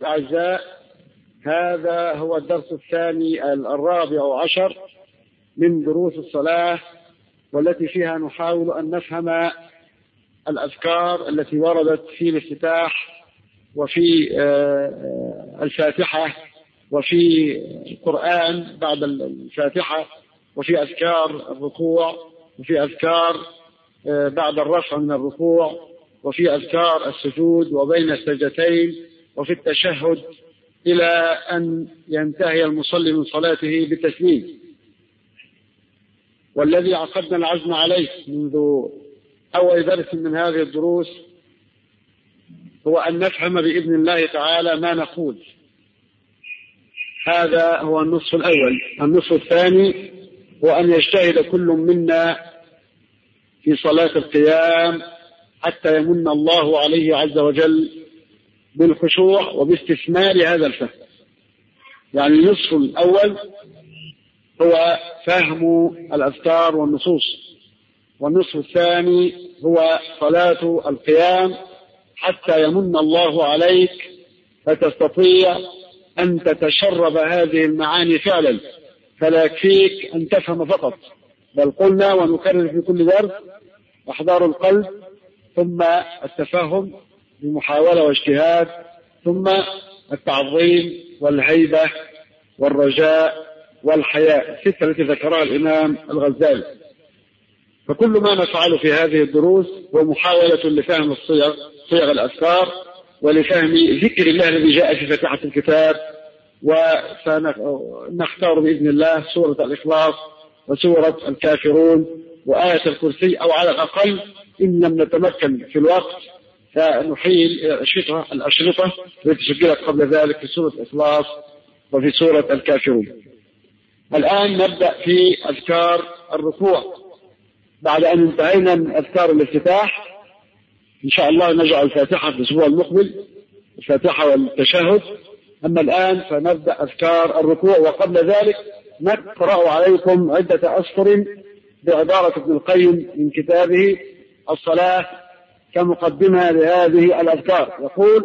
أعزاء هذا هو الدرس الثاني الرابع عشر من دروس الصلاة والتي فيها نحاول أن نفهم الأذكار التي وردت في الافتتاح وفي الفاتحة وفي القرآن بعد الفاتحة وفي أذكار الركوع وفي أذكار بعد الرفع من الركوع وفي أذكار السجود وبين السجدتين وفي التشهد إلى أن ينتهي المصلي من صلاته بالتسليم والذي عقدنا العزم عليه منذ أول درس من هذه الدروس هو أن نفهم بإذن الله تعالى ما نقول هذا هو النصف الأول النصف الثاني هو أن يجتهد كل منا في صلاة القيام حتى يمن الله عليه عز وجل بالخشوع وباستثمار هذا الفهم يعني النصف الأول هو فهم الأذكار والنصوص والنصف الثاني هو صلاة القيام حتى يمن الله عليك فتستطيع أن تتشرب هذه المعاني فعلا فلا يكفيك أن تفهم فقط بل قلنا ونكرر في كل درس إحضار القلب ثم التفهم بمحاولة واجتهاد ثم التعظيم والهيبة والرجاء والحياء الستة التي ذكرها الإمام الغزالي فكل ما نفعله في هذه الدروس هو محاولة لفهم الصيغ صيغ الأذكار ولفهم ذكر الله الذي جاء في فاتحة الكتاب وسنختار بإذن الله سورة الإخلاص وسورة الكافرون وآية الكرسي أو على الأقل إن لم نتمكن في الوقت فنحيل الأشرطة الأشرطة التي سجلت قبل ذلك في سورة الإخلاص وفي سورة الكافرون الآن نبدأ في أذكار الركوع بعد أن انتهينا من أذكار الافتتاح إن شاء الله نجعل الفاتحة في الأسبوع المقبل الفاتحة والتشهد أما الآن فنبدأ أذكار الركوع وقبل ذلك نقرأ عليكم عدة أسطر بعبارة ابن القيم من كتابه الصلاة كمقدمة لهذه الأذكار يقول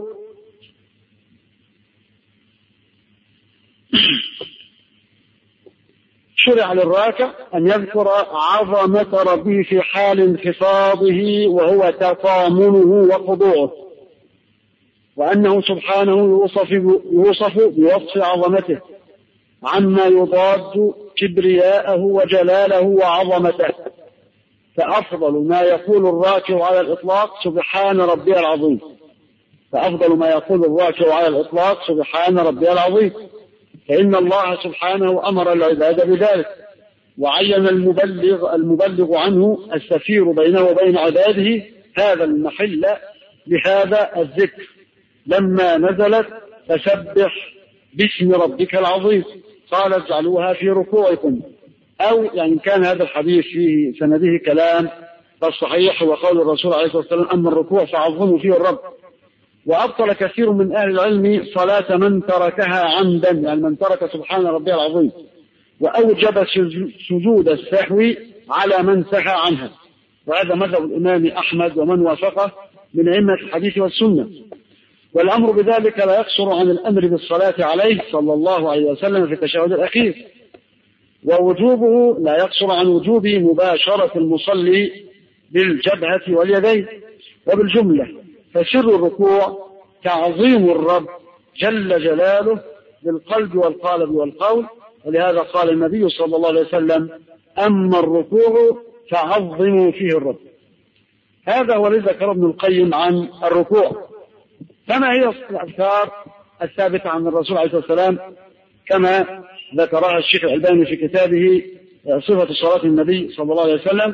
شرع للراكع أن يذكر عظمة ربه في حال انخفاضه وهو تطامنه وخضوعه وأنه سبحانه يوصف, يوصف بوصف عظمته عما يضاد كبرياءه وجلاله وعظمته فأفضل ما يقول الراكع على الإطلاق سبحان ربي العظيم فأفضل ما يقول الراكع على الإطلاق سبحان ربي العظيم فإن الله سبحانه أمر العباد بذلك وعين المبلغ المبلغ عنه السفير بينه وبين عباده هذا المحل بهذا الذكر لما نزلت فسبح باسم ربك العظيم قال اجعلوها في ركوعكم أو يعني كان هذا الحديث فيه سنده كلام فالصحيح هو قول الرسول عليه الصلاة والسلام أما الركوع فعظموا فيه الرب وأبطل كثير من أهل العلم صلاة من تركها عمدا يعني من ترك سبحان ربي العظيم وأوجب سجود السهو على من سهى عنها وهذا مذهب الإمام أحمد ومن وافقه من أئمة الحديث والسنة والأمر بذلك لا يقصر عن الأمر بالصلاة عليه صلى الله عليه وسلم في التشهد الأخير ووجوبه لا يقصر عن وجوب مباشرة المصلي بالجبهة واليدين وبالجملة فسر الركوع تعظيم الرب جل جلاله بالقلب والقالب والقول ولهذا قال النبي صلى الله عليه وسلم أما الركوع فعظموا فيه الرب هذا هو الذي ذكر ابن القيم عن الركوع فما هي الأذكار الثابتة عن الرسول عليه الصلاة والسلام كما ذكرها الشيخ الألباني في كتابه صفة صلاة النبي صلى الله عليه وسلم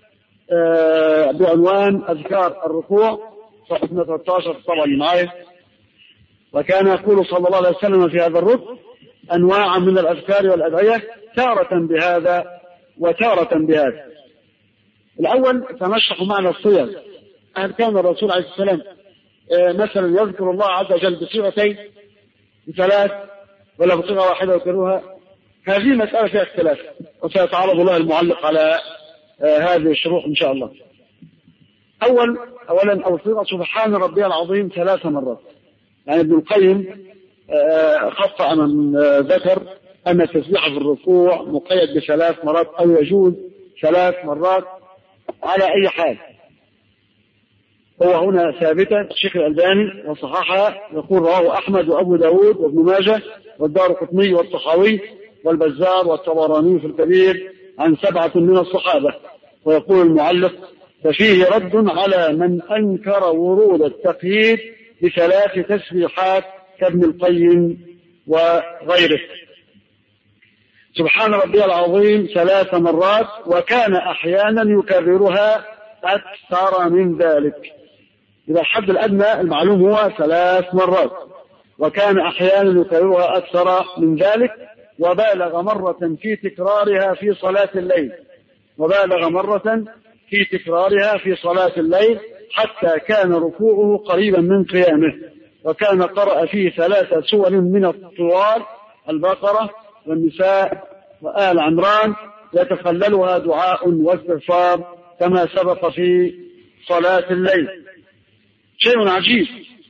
بعنوان أذكار الركوع صفحة 13 طبعا معايا وكان يقول صلى الله عليه وسلم في هذا الركن أنواعا من الأذكار والأدعية تارة بهذا وتارة بهذا الأول تنشح معنى الصيغ هل كان الرسول عليه السلام مثلا يذكر الله عز وجل بصيغتين بثلاث ولا بصيغة واحدة يذكرها هذه مسألة فيها اختلاف وسيتعرض لها المعلق على هذه الشروح إن شاء الله أول أولا أو صيغة سبحان ربي العظيم ثلاث مرات يعني ابن القيم خطأ من ذكر أن التسبيح في الركوع مقيد بثلاث مرات أو يجوز ثلاث مرات على أي حال هو هنا ثابتة الشيخ الألباني وصححها يقول رواه أحمد وأبو داود وابن ماجه والدار قطني والطحاوي والبزار والطبراني في الكبير عن سبعة من الصحابة ويقول المعلق ففيه رد على من أنكر ورود التقييد بثلاث تسبيحات كابن القيم وغيره سبحان ربي العظيم ثلاث مرات وكان أحيانا يكررها أكثر من ذلك إذا الحد الأدنى المعلوم هو ثلاث مرات وكان أحيانا يكررها أكثر من ذلك وبالغ مرة في تكرارها في صلاة الليل وبالغ مرة في تكرارها في صلاة الليل حتى كان ركوعه قريبا من قيامه وكان قرأ فيه ثلاثة سور من الطوال البقرة والنساء وآل عمران يتخللها دعاء واستغفار كما سبق في صلاة الليل شيء عجيب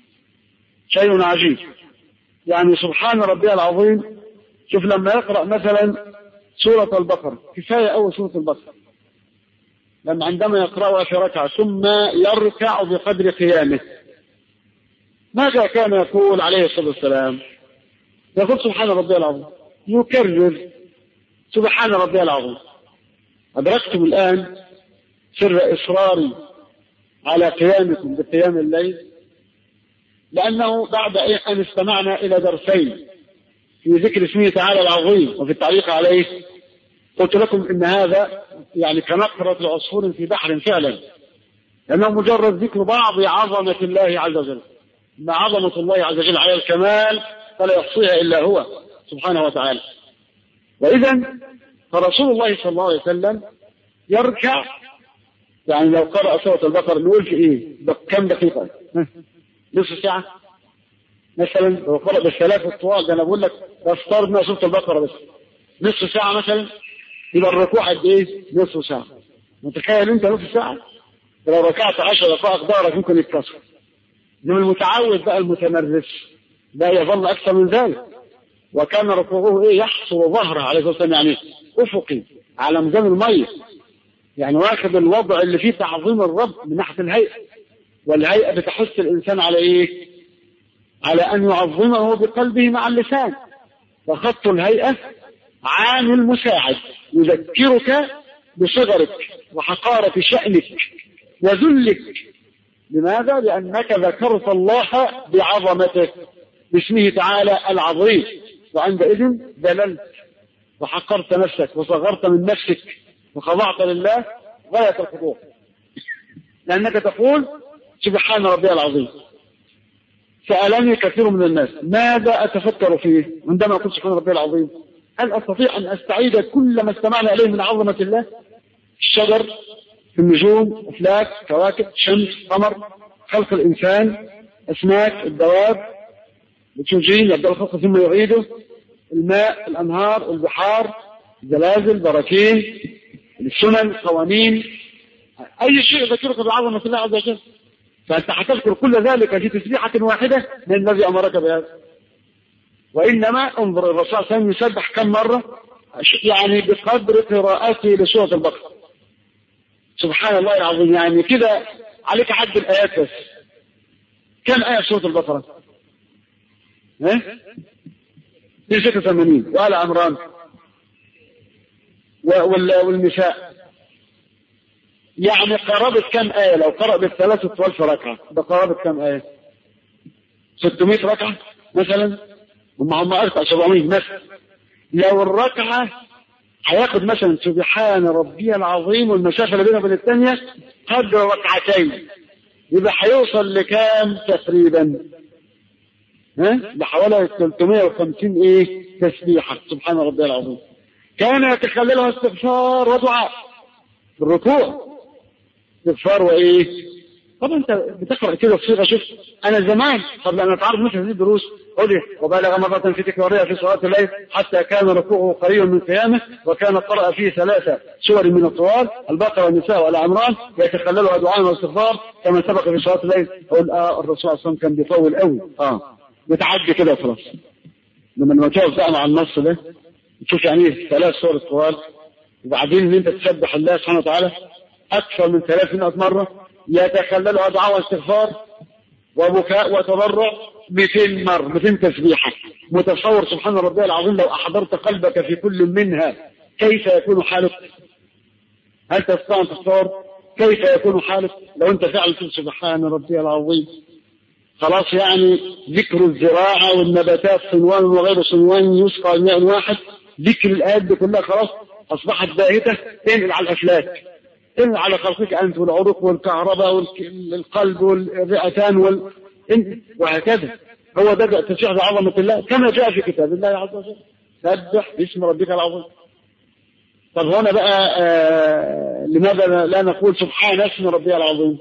شيء عجيب يعني سبحان ربي العظيم شوف لما يقرأ مثلا سورة البقرة كفاية أول سورة البقرة لما عندما يقرأها في ركعة ثم يركع بقدر قيامه ماذا كان يقول عليه الصلاة والسلام يقول سبحان ربي العظيم يكرر سبحان ربي العظيم أدركتم الآن سر إصراري على قيامكم بقيام الليل لأنه بعد أن استمعنا إلى درسين في ذكر اسمه تعالى العظيم وفي التعليق عليه قلت لكم إن هذا يعني كنقرة العصفور في بحر فعلا لأنه مجرد ذكر بعض عظمة الله عز وجل إن عظمة الله عز وجل على الكمال فلا يحصيها إلا هو سبحانه وتعالى وإذا فرسول الله صلى الله عليه وسلم يركع يعني لو قرأ سورة البقرة نقول في إيه كم دقيقة نصف ساعة مثلا لو قرأ بالثلاث الطوال ده أنا بقول لك افترضنا سورة البقرة بس نصف ساعة مثلا يبقى الركوع قد إيه نصف ساعة متخيل أنت نصف ساعة لو ركعت 10 دقائق ظهرك ممكن يتكسر انما المتعود بقى المتمرس لا يظل اكثر من ذلك وكان ركوعه ايه يحصر ظهره عليه الصلاه والسلام يعني افقي على ميزان الميه يعني واخد الوضع اللي فيه تعظيم الرب من ناحيه الهيئه والهيئه بتحث الانسان على ايه؟ على ان يعظمه بقلبه مع اللسان فخط الهيئه عامل مساعد يذكرك بصغرك وحقاره شانك وذلك لماذا؟ لأنك ذكرت الله بعظمته باسمه تعالى العظيم وعندئذ دللت وحقرت نفسك وصغرت من نفسك وخضعت لله غاية الخضوع لأنك تقول سبحان ربي العظيم سألني كثير من الناس ماذا أتفكر فيه عندما أقول سبحان ربي العظيم هل أستطيع أن أستعيد كل ما استمعنا إليه من عظمة الله الشجر في النجوم أفلاك كواكب شمس قمر خلق الإنسان أسماك الدواب الأكسجين يبدأ الخلق ثم يعيده الماء الأنهار البحار زلازل براكين السنن قوانين أي شيء يذكرك بعظمة الله عز وجل فأنت هتذكر كل ذلك في تسبيحة واحدة من الذي أمرك بهذا وإنما انظر الرسول صلى الله عليه وسلم يسبح كم مرة يعني بقدر قراءته لسورة البقرة سبحان الله العظيم يعني كده عليك حد الآيات بس كم آية سورة البقرة؟ ها؟ 86 وآل عمران والنساء يعني قرابة كم آية لو قرأ بالثلاثة طوال في ركعة ده قرابة كم آية 600 ركعة مثلا هم هم أربع 700 مثلا لو الركعة هياخد مثلا سبحان ربي العظيم والمسافة اللي بينها وبين الثانية قدر ركعتين يبقى هيوصل لكام تقريبا؟ ها؟ لحوالي 350 ايه؟ تسبيحة سبحان ربي العظيم. كان يتخللها استغفار ودعاء في الركوع استغفار وايه؟ طب انت بتقرا كده بصيغه شوف انا زمان قبل ان اتعرض مثل هذه الدروس قولي وبالغ مرة في تكرارها في صلاة الليل حتى كان ركوعه قريبا من قيامه وكان قرأ فيه ثلاثة سور من الطوال البقرة والنساء والأعمران يتخللها دعاء واستغفار كما سبق في صلاة الليل قول آه الرسول صلى الله عليه وسلم كان بيطول قوي اه وتعدي كده وخلاص لما لما تقف بقى مع النص ده تشوف يعني ايه ثلاث سور طوال وبعدين ان انت تسبح الله سبحانه وتعالى اكثر من 300 مره يتخللها دعاء واستغفار وبكاء وتضرع 200 مره 200 تسبيحه متصور سبحان ربي العظيم لو احضرت قلبك في كل منها كيف يكون حالك؟ هل تستطيع ان تختار كيف يكون حالك لو انت فعلا تقول سبحان ربي العظيم خلاص يعني ذكر الزراعة والنباتات صنوان وغير صنوان يسقى الماء واحد ذكر الآيات دي كلها خلاص أصبحت باهتة تنقل على الأفلاك تنقل على خلقك أنت والعروق والكهرباء والقلب والرئتان وال... وهكذا هو ده تشيع عظمة الله كما جاء في كتاب الله عز وجل سبح باسم ربك العظيم طب هنا بقى آه لماذا لا نقول سبحان اسم ربي العظيم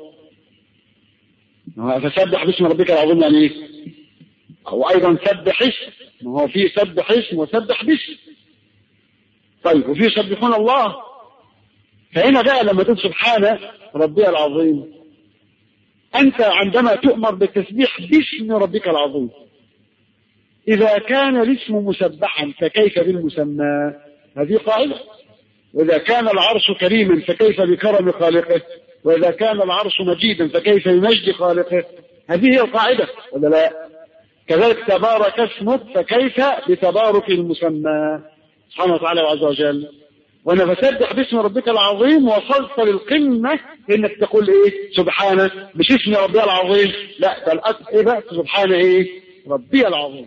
فسبح باسم ربك العظيم يعني ايه او ايضا سبح اسم ما هو في سبح اسم وسبح باسم طيب وفي يسبحون الله فهنا بقى لما تقول سبحان ربي العظيم انت عندما تؤمر بالتسبيح باسم ربك العظيم اذا كان الاسم مسبحا فكيف بالمسمى هذه قاعده وإذا كان العرش كريما فكيف بكرم خالقه وإذا كان العرش مجيدا فكيف بمجد خالقه هذه هي القاعدة ولا لا كذلك تبارك اسمك فكيف بتبارك المسمى سبحانه وتعالى وعز وجل وانا بسبح باسم ربك العظيم وصلت للقمة انك تقول ايه سبحانه مش اسم ربي العظيم لا بل ايه بقى سبحانه ايه ربي العظيم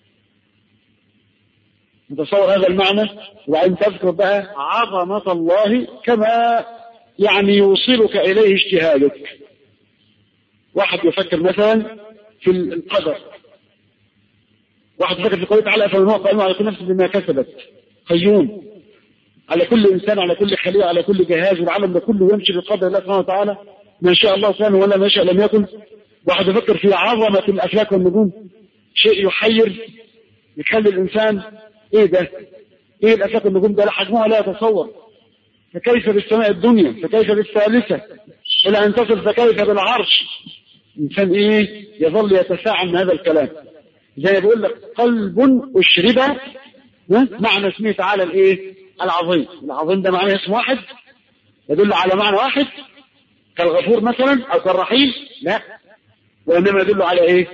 نتصور هذا المعنى وأن تذكر بقى عظمة الله كما يعني يوصلك إليه اجتهادك واحد يفكر مثلا في القدر واحد يفكر في قوله تعالى فمن هو قائم على كل نفس بما كسبت قيوم على كل إنسان على كل خلية على كل جهاز والعالم ده كله يمشي بقدر الله سبحانه وتعالى ما شاء الله كان ولا ما شاء لم يكن واحد يفكر في عظمة الأفلاك والنجوم شيء يحير يخلي الإنسان ايه ده ايه الافلاك النجوم ده حجمها لا يتصور فكيف بالسماء الدنيا فكيف بالثالثة الى ان تصل فكيف بالعرش الانسان ايه يظل يتساعد من هذا الكلام زي ما بيقول لك قلب اشرب معنى اسمه تعالى الايه العظيم العظيم ده معناه اسم واحد يدل على معنى واحد كالغفور مثلا او كالرحيم لا وانما يدل على ايه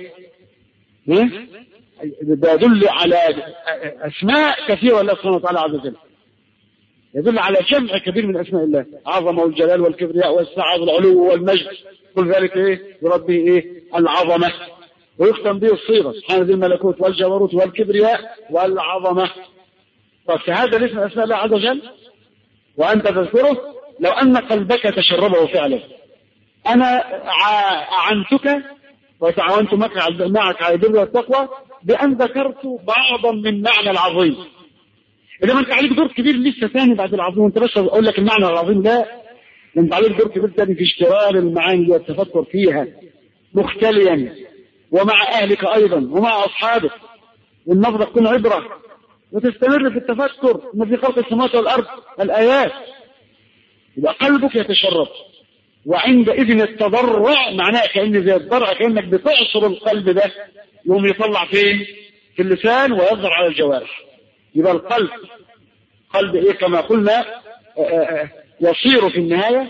يدل على أسماء كثيرة لله سبحانه وتعالى عز وجل يدل على جمع كبير من أسماء الله عظمة والجلال والكبرياء والسعة والعلو والمجد كل ذلك إيه بربه إيه العظمة ويختم به الصيغة سبحان ذي الملكوت والجبروت والكبرياء والعظمة طب فهذا الاسم أسماء الله عز وجل وأنت تذكره لو أن قلبك تشربه فعلا أنا أعنتك وتعاونت معك على البر والتقوى بأن ذكرت بعضا من معنى العظيم إذا ما أنت عليك دور كبير لسه ثاني بعد العظيم وأنت بس أقول لك المعنى العظيم لا أنت عليك دور كبير ثاني في اشتغال المعاني والتفكر فيها مختليا ومع أهلك أيضا ومع أصحابك والنظرة تكون عبرة وتستمر في التفكر ما في خلق السماوات والأرض الآيات يبقى قلبك يتشرب وعندئذ التضرع معناه كأن زي الضرع كأنك بتعصر القلب ده يقوم يطلع فين في اللسان ويظهر على الجوارح يبقى القلب قلب ايه كما قلنا يصير في النهاية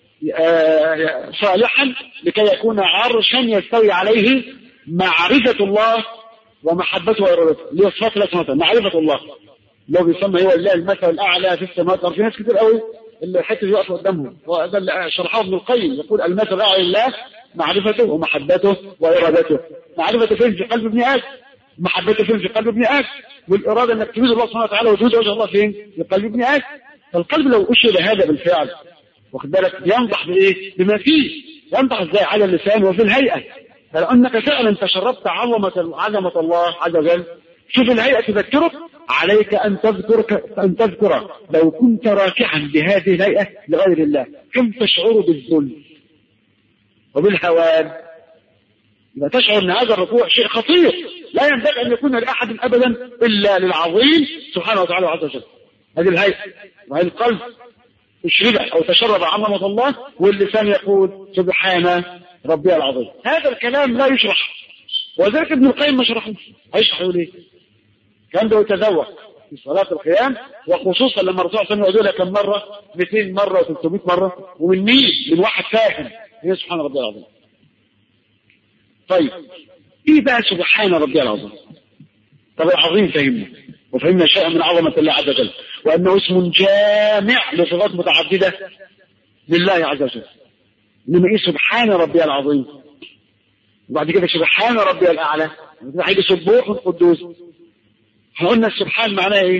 صالحا لكي يكون عرشا يستوي عليه معرفة الله ومحبته وإرادته اللي هي صفات الله سبحانه معرفة الله لو بيسمى هو الله المثل الأعلى في السماوات في ناس كتير قوي الحته دي واقفه قدامهم وده اللي شرحه ابن القيم يقول المثل الاعلى لله معرفته ومحبته وارادته معرفته فين في قلب ابن ادم محبته فين في قلب ابن ادم والاراده انك تريد الله سبحانه وتعالى وتريد وجه الله فين في قلب ابن ادم فالقلب لو اشهد هذا بالفعل واخد بالك ينضح بايه بما فيه ينضح ازاي على اللسان وفي الهيئه فلو انك فعلا تشربت عظمه عظمه الله عز وجل شوف الهيئة تذكرك عليك أن تذكر أن تذكر لو كنت راكعا بهذه الهيئة لغير الله كم تشعر بالذل وبالهوان إذا تشعر أن هذا الركوع شيء خطير لا ينبغي أن يكون لأحد أبدا إلا للعظيم سبحانه وتعالى وعز وجل هذه الهيئة وهذه القلب اشرب أو تشرب عظمة الله واللسان يقول سبحان ربي العظيم هذا الكلام لا يشرح وذلك ابن القيم ما شرحوش هيشرح يقول ايه كان ده يتذوق في صلاة القيام وخصوصا لما الرسول صلى الله عليه وسلم كم مرة 200 مرة و300 مرة ومن مين من واحد فاهم هي سبحان ربي العظيم طيب ايه بقى سبحان ربي العظيم طب العظيم فهمنا وفهمنا شيئا من عظمة الله عز وجل وأنه اسم جامع لصفات متعددة لله عز وجل إنما إيه سبحان ربي العظيم وبعد كده سبحان ربي الأعلى هيجي سبوح قدوس احنا قلنا السبحان معناه ايه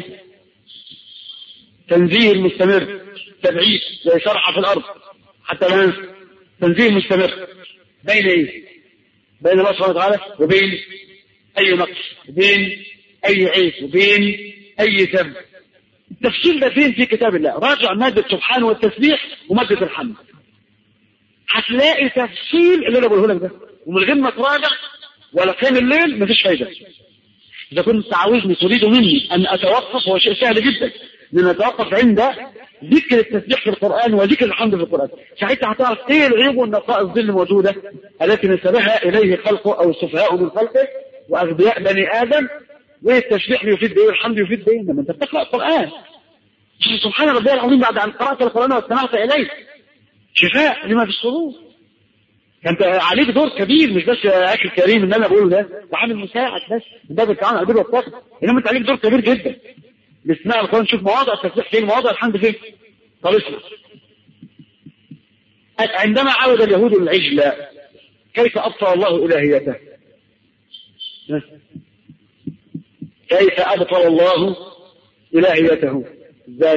تنزيه مستمر تبعيد زي شرح في الارض حتى لا ننسى تنزيه مستمر بين ايه بين الله سبحانه وتعالى وبين اي نقص وبين اي عيب وبين اي ذنب التفصيل ده فين في كتاب الله راجع مادة سبحان والتسبيح ومادة الحمد هتلاقي تفصيل اللي انا بقوله لك ده ومن غير ما تراجع ولا كان الليل مفيش فايده إذا كنت عاوزني تريد مني أن أتوقف هو شيء سهل جدا أن أتوقف عند ذكر التسبيح في القرآن وذكر الحمد في القرآن ساعتها هتعرف إيه العيوب والنقائص دي الموجودة التي نسبها إليه خلقه أو السفهاء من خلقه وأغبياء بني آدم والتسبيح يفيد إيه والحمد يفيد إيه لما أنت بتقرأ القرآن سبحان ربي العظيم بعد أن قرأت القرآن واستمعت إليه شفاء لما في الصدور انت عليك دور كبير مش بس اكل كريم ان انا بقوله ده وعامل مساعد بس من باب التعاون على البر والتقوى انما انت عليك دور كبير جدا بسماع القران شوف مواضع التسبيح فين مواضع الحمد فين طب اسمع عندما عبد اليهود العجل كيف ابطل الله الهيته كيف ابطل الله الهيته ازاي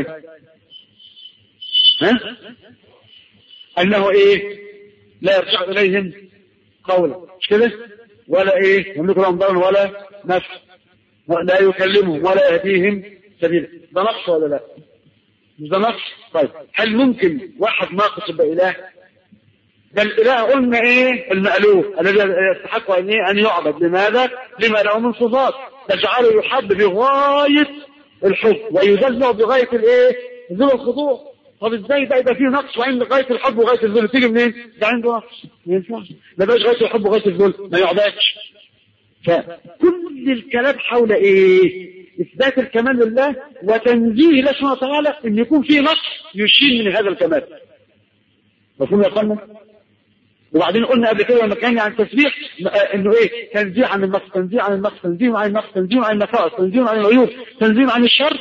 ها انه ايه لا يرجع إليهم قولا مش كده ولا إيه يملك لهم ضرر ولا نفع لا يكلمهم ولا يهديهم سبيلا ده نقص ولا لا مش ده نقص طيب هل ممكن واحد ناقص يبقى إله ده الإله قلنا إيه المألوف الذي يستحق أن إيه أن يعبد لماذا لما له من صفات تجعله يحب بغاية الحب ويذل بغاية الإيه ذل الخضوع طب ازاي ده يبقى فيه نقص وعند غايه الحب وغايه الذل تيجي منين؟ ده عنده نقص ما ينفعش ما بقاش غايه الحب وغايه الذل ما يعبدش فكل الكلام حول ايه؟ اثبات الكمال لله وتنزيه الله سبحانه وتعالى ان يكون فيه نقص يشيل من هذا الكمال مفهوم يا اخوانا؟ وبعدين قلنا قبل كده لما كان عن التسبيح انه ايه؟ تنزيه عن النقص، تنزيه عن النقص، تنزيه عن النقص، تنزيه عن النقائص، تنزيه عن العيوب، تنزيه عن الشر،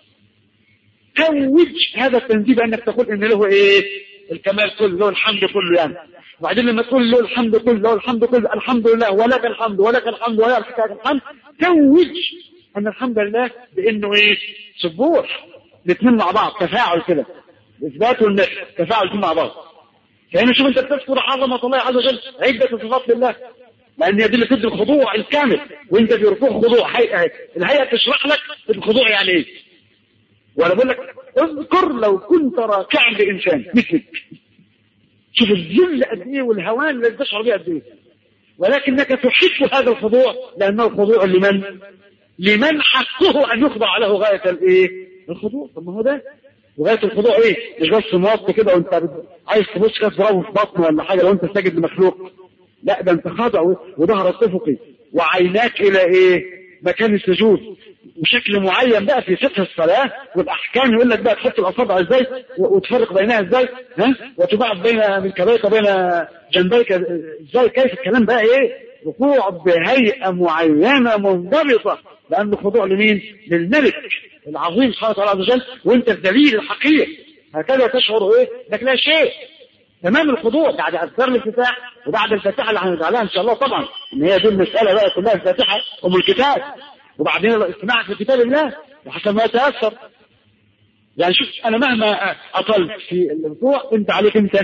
توج هذا التنزيه بانك تقول ان له ايه الكمال كله له الحمد كله يعني وبعدين لما تقول له الحمد كله له الحمد كله الحمد لله ولك الحمد ولك الحمد ولك الحمد توج ان الحمد لله بانه ايه سبوح الاثنين مع بعض تفاعل كده اثبات والنفي تفاعل مع بعض يعني شوف انت بتذكر عظمه الله عز وجل عده صفات لله لان هي دي اللي تدي الخضوع الكامل وانت في ركوع خضوع هيئه الهيئه تشرح لك الخضوع يعني ايه وانا بقول لك اذكر لو كنت راكعا لانسان مثلك شوف الذل قد ايه والهوان اللي تشعر به قد ايه ولكنك تحب هذا الخضوع لانه خضوع لمن؟ لمن حقه ان يخضع له غايه الايه؟ الخضوع طب ما هو ده وغايه الخضوع ايه؟ مش بس موط كده وانت عايز تبص كده تضربه في بطنه ولا حاجه لو انت ساجد لمخلوق لا ده انت خاضع وظهرك افقي وعيناك الى ايه؟ مكان السجود وشكل معين بقى في فقه الصلاة والأحكام يقول لك بقى تحط الأصابع ازاي وتفرق بينها ازاي ها وتبعد بين منكبيك وبين جنبيك ازاي كيف الكلام بقى ايه ركوع بهيئة معينة منضبطة لأنه خضوع لمين؟ للملك العظيم سبحانه وتعالى عز وجل وأنت الدليل الحقيقي هكذا تشعر ايه؟ لك لا شيء تمام الخضوع بعد أذكار الافتتاح وبعد الفاتحة اللي هنجعلها إن شاء الله طبعا إن هي دي المسألة بقى كلها الفاتحة أم الكتاب وبعدين الاستماع في كتاب الله وحسب ما يتأثر يعني شوف أنا مهما أطلت في الركوع أنت عليك أنت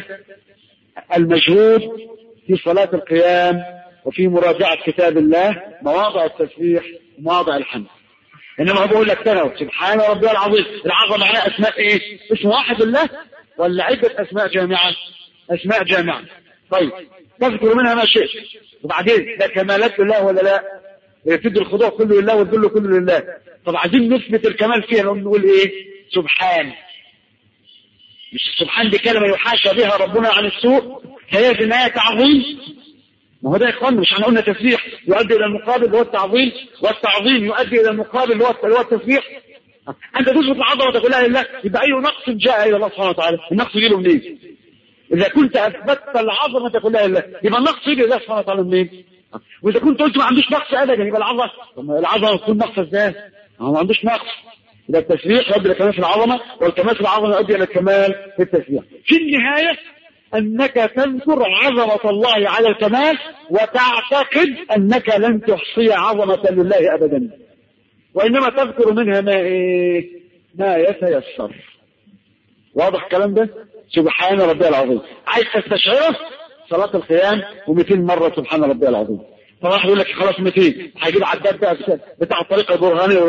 المجهود في صلاة القيام وفي مراجعة كتاب الله مواضع التسبيح ومواضع الحمد إنما بقول لك تنو سبحان ربي العظيم العظمة معناها أسماء إيه؟ اسم واحد الله ولا عدة أسماء جامعة؟ أسماء جامعة طيب تذكر منها ما شئت وبعدين ده كمالات لله ولا لا؟ تدي الخضوع كله لله والذل كله لله طب عايزين نثبت الكمال فيها نقوم نقول ايه سبحان مش سبحان دي كلمة يحاشى بها ربنا عن السوء هي في النهاية تعظيم ما هو ده يا اخوان مش احنا قلنا تسبيح يؤدي الى المقابل اللي هو التعظيم والتعظيم يؤدي الى المقابل اللي هو اللي هو التسبيح انت تثبت العظمه تقول لا لله يبقى اي نقص جاء الى الله سبحانه وتعالى النقص يجي له منين؟ اذا كنت اثبتت العظمه تقول لا لله يبقى النقص يجي لله سبحانه وتعالى منين؟ واذا كنت قلت ما عندوش نقص ابدا يبقى العظمه العظمه تكون نقص ازاي؟ هو ما عندوش نقص إذا التسبيح يؤدي إلى كمال في العظمة والكمال في العظمة يؤدي إلى الكمال في التسبيح في النهاية أنك تذكر عظمة الله على الكمال وتعتقد أنك لن تحصي عظمة لله أبدا وإنما تذكر منها ما إيه؟ ما يتيسر واضح الكلام ده سبحان ربي العظيم عايز تستشعره صلاة القيام و200 مرة سبحان ربي العظيم فراح يقول لك خلاص 200 هيجيب عداد بقى بتاع الطريقه البرهانيه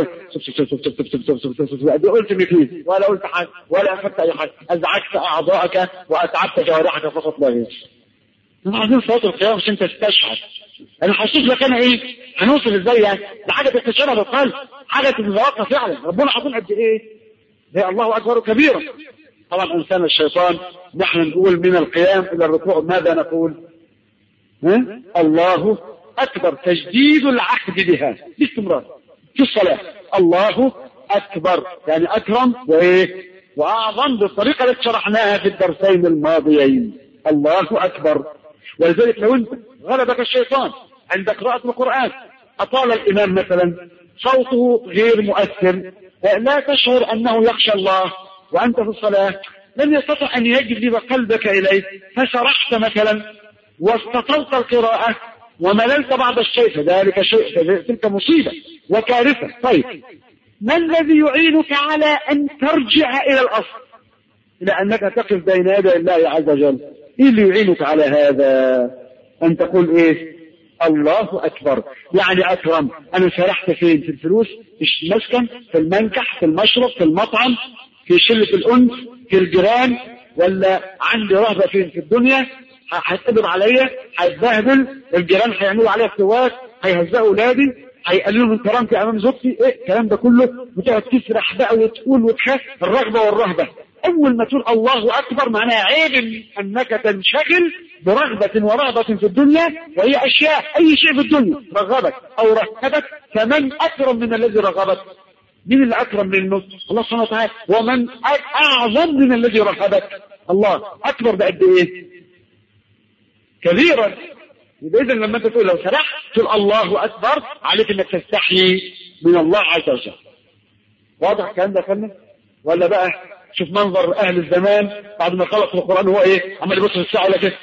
قلت 200 ولا قلت حاجه ولا اخذت اي حاجه ازعجت اعضائك واتعبت جوارحك فقط لا غير انا عايزين صلاه القيام عشان تستشعر انا حسيت لك انا ايه هنوصل ازاي يعني ده حاجه تستشعرها بالقلب حاجه تتذوقها فعلا ربنا عظيم قد ايه ده الله اكبر كبيرا طبعا انسان الشيطان نحن نقول من القيام الى الركوع ماذا نقول ها؟ الله أكبر تجديد العهد بها باستمرار في الصلاة الله أكبر يعني أكرم وإيه وأعظم بالطريقة التي شرحناها في الدرسين الماضيين الله أكبر ولذلك لو أنت غلبك الشيطان عند قراءة القرآن أطال الإمام مثلا صوته غير مؤثر لا تشعر أنه يخشى الله وأنت في الصلاة لم يستطع أن يجذب قلبك إليه فشرحت مثلا واستطلت القراءة ومللت بعض الشيء فذلك شيء تلك مصيبة وكارثة طيب ما الذي يعينك على أن ترجع إلى الأصل إلى أنك تقف بين يدي الله عز وجل إيه اللي يعينك على هذا أن تقول إيه الله أكبر يعني أكرم أنا شرحت فين في الفلوس في المسكن في المنكح في المشرب في المطعم في شلة الأنس في الجيران ولا عندي رهبة فين في الدنيا هيتقبض عليا هيتبهدل الجيران هيعملوا عليا افتواء هيهزقوا اولادي هيقللوا من كرامتي امام زوجتي ايه الكلام ده كله بتقعد تسرح بقى وتقول وتخاف الرغبه والرهبه اول ما تقول الله اكبر معناها عيب انك تنشغل برغبه ورهبه في الدنيا وهي اشياء اي شيء في الدنيا رغبك او رهبك فمن اكرم من الذي رغبك مين اللي اكرم منه الله سبحانه وتعالى ومن اعظم من الذي رهبك الله اكبر بقد ايه كبيرا يبقى اذا لما انت تقول لو سرحت تقول الله اكبر عليك انك تستحي من الله عز وجل واضح الكلام ده فندم ولا بقى شوف منظر اهل الزمان بعد ما خلص القران هو ايه عمال يبص في الساعه ولا كده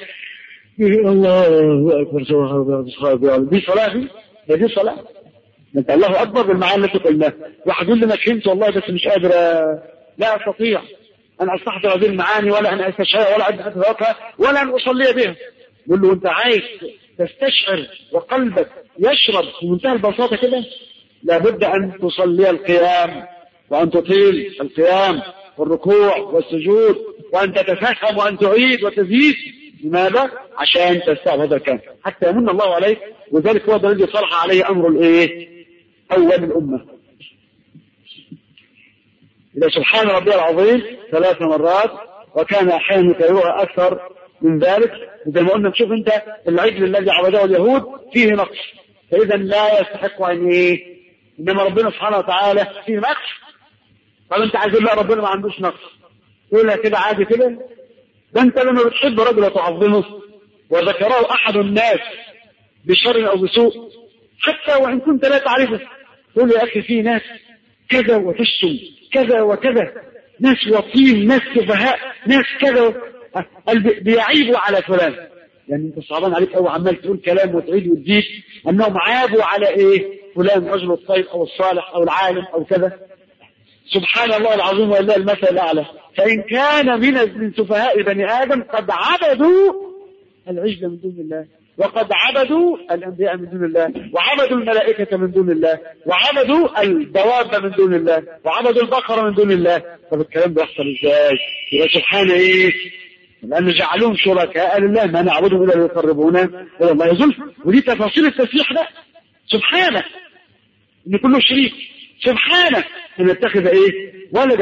الله اكبر دي صلاه دي هي دي صلاه انت الله اكبر بالمعاني التي قلناها واحد يقول لي انا فهمت والله بس مش قادر لا استطيع ان استحضر هذه المعاني ولا ان استشعرها ولا ان اتذوقها ولا ان اصلي بها يقول له انت عايز تستشعر وقلبك يشرب في منتهى البساطة كده لابد ان تصلي القيام وان تطيل القيام والركوع والسجود وان تتفهم وان تعيد وتزيد لماذا؟ عشان تستوعب هذا الكلام حتى يمن الله عليك وذلك هو الذي صلح عليه امر الايه؟ اول الامه إذا سبحان ربي العظيم ثلاث مرات وكان أحيانا يكررها أكثر من ذلك زي ما قلنا نشوف انت العجل الذي عبده اليهود فيه نقص فاذا لا يستحق ان ايه انما ربنا سبحانه وتعالى فيه نقص طب انت عايز لا ربنا ما عندوش نقص تقولها كده عادي كده ده انت لما بتحب رجل تعظمه وذكره احد الناس بشر او بسوء حتى وان كنت لا تعرفه تقول يا اخي في ناس كذا وتشتم كذا وكذا ناس وطين ناس سفهاء ناس كذا بيعيبوا على فلان يعني انت صعبان عليك قوي عمال تقول كلام وتعيد وتزيد انهم عابوا على ايه فلان رجل الطيب او الصالح او العالم او كذا سبحان الله العظيم ولله المثل الاعلى فان كان من من سفهاء بني ادم قد عبدوا العجل من دون الله وقد عبدوا الانبياء من دون الله وعبدوا الملائكه من دون الله وعبدوا الدواب من دون الله وعبدوا البقره من دون الله طب الكلام ده يحصل ازاي يبقى سبحان ايه لأن جعلوهم شركاء لله ما نعبدهم إلا ليقربونا إلى الله زلفى ودي تفاصيل التسبيح ده سبحانه إن كله شريك سبحانه أن يتخذ إيه ولدا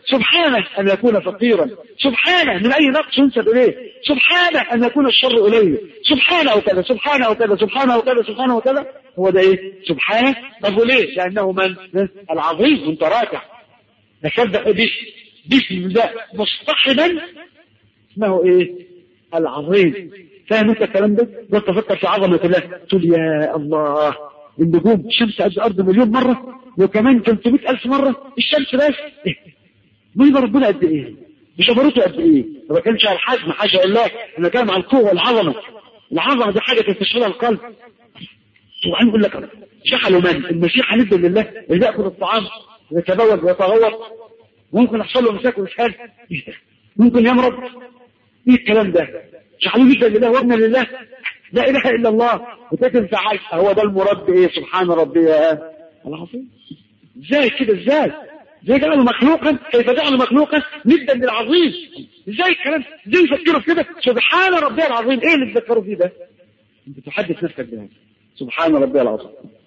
سبحانه أن يكون فقيرا سبحانه من أي نقص ينسب إليه سبحانه أن يكون الشر إليه سبحانه وكذا سبحانه وكذا سبحانه وكذا سبحانه وكذا هو ده إيه سبحانه طب وليه لأنه من العظيم متراكع نصدق به باسم ده مصطحبا اسمه إيه العظيم فاهم انت الكلام ده؟ وانت تفكر في عظمة الله تقول يا الله النجوم الشمس قد الارض مليون مرة وكمان 300 ألف مرة الشمس بس إيه؟ مين ربنا قد ايه؟ بجبروته قد ايه؟ ما كانش على الحجم حاجة لله انا كان على القوة والعظمة العظمة دي حاجة تستشعرها القلب وبعدين يقول لك جحلوا من؟ المسيح هنبدا لله اللي ياكل الطعام ويتبول ويتغوط ممكن يحصل له مساك واسهال ممكن يمرض ايه الكلام ده؟ جعلوا ندا لله وابنا لله لا اله الا الله وتكن فعل هو ده المراد بايه سبحان ربي العظيم ازاي كده ازاي ازاي جعله مخلوقا كيف جعله مخلوقا ندا للعظيم ازاي الكلام ازاي يفكروا في كده سبحان ربي العظيم ايه اللي تفكروا فيه ده انت تحدث نفسك بهذا سبحان ربي العظيم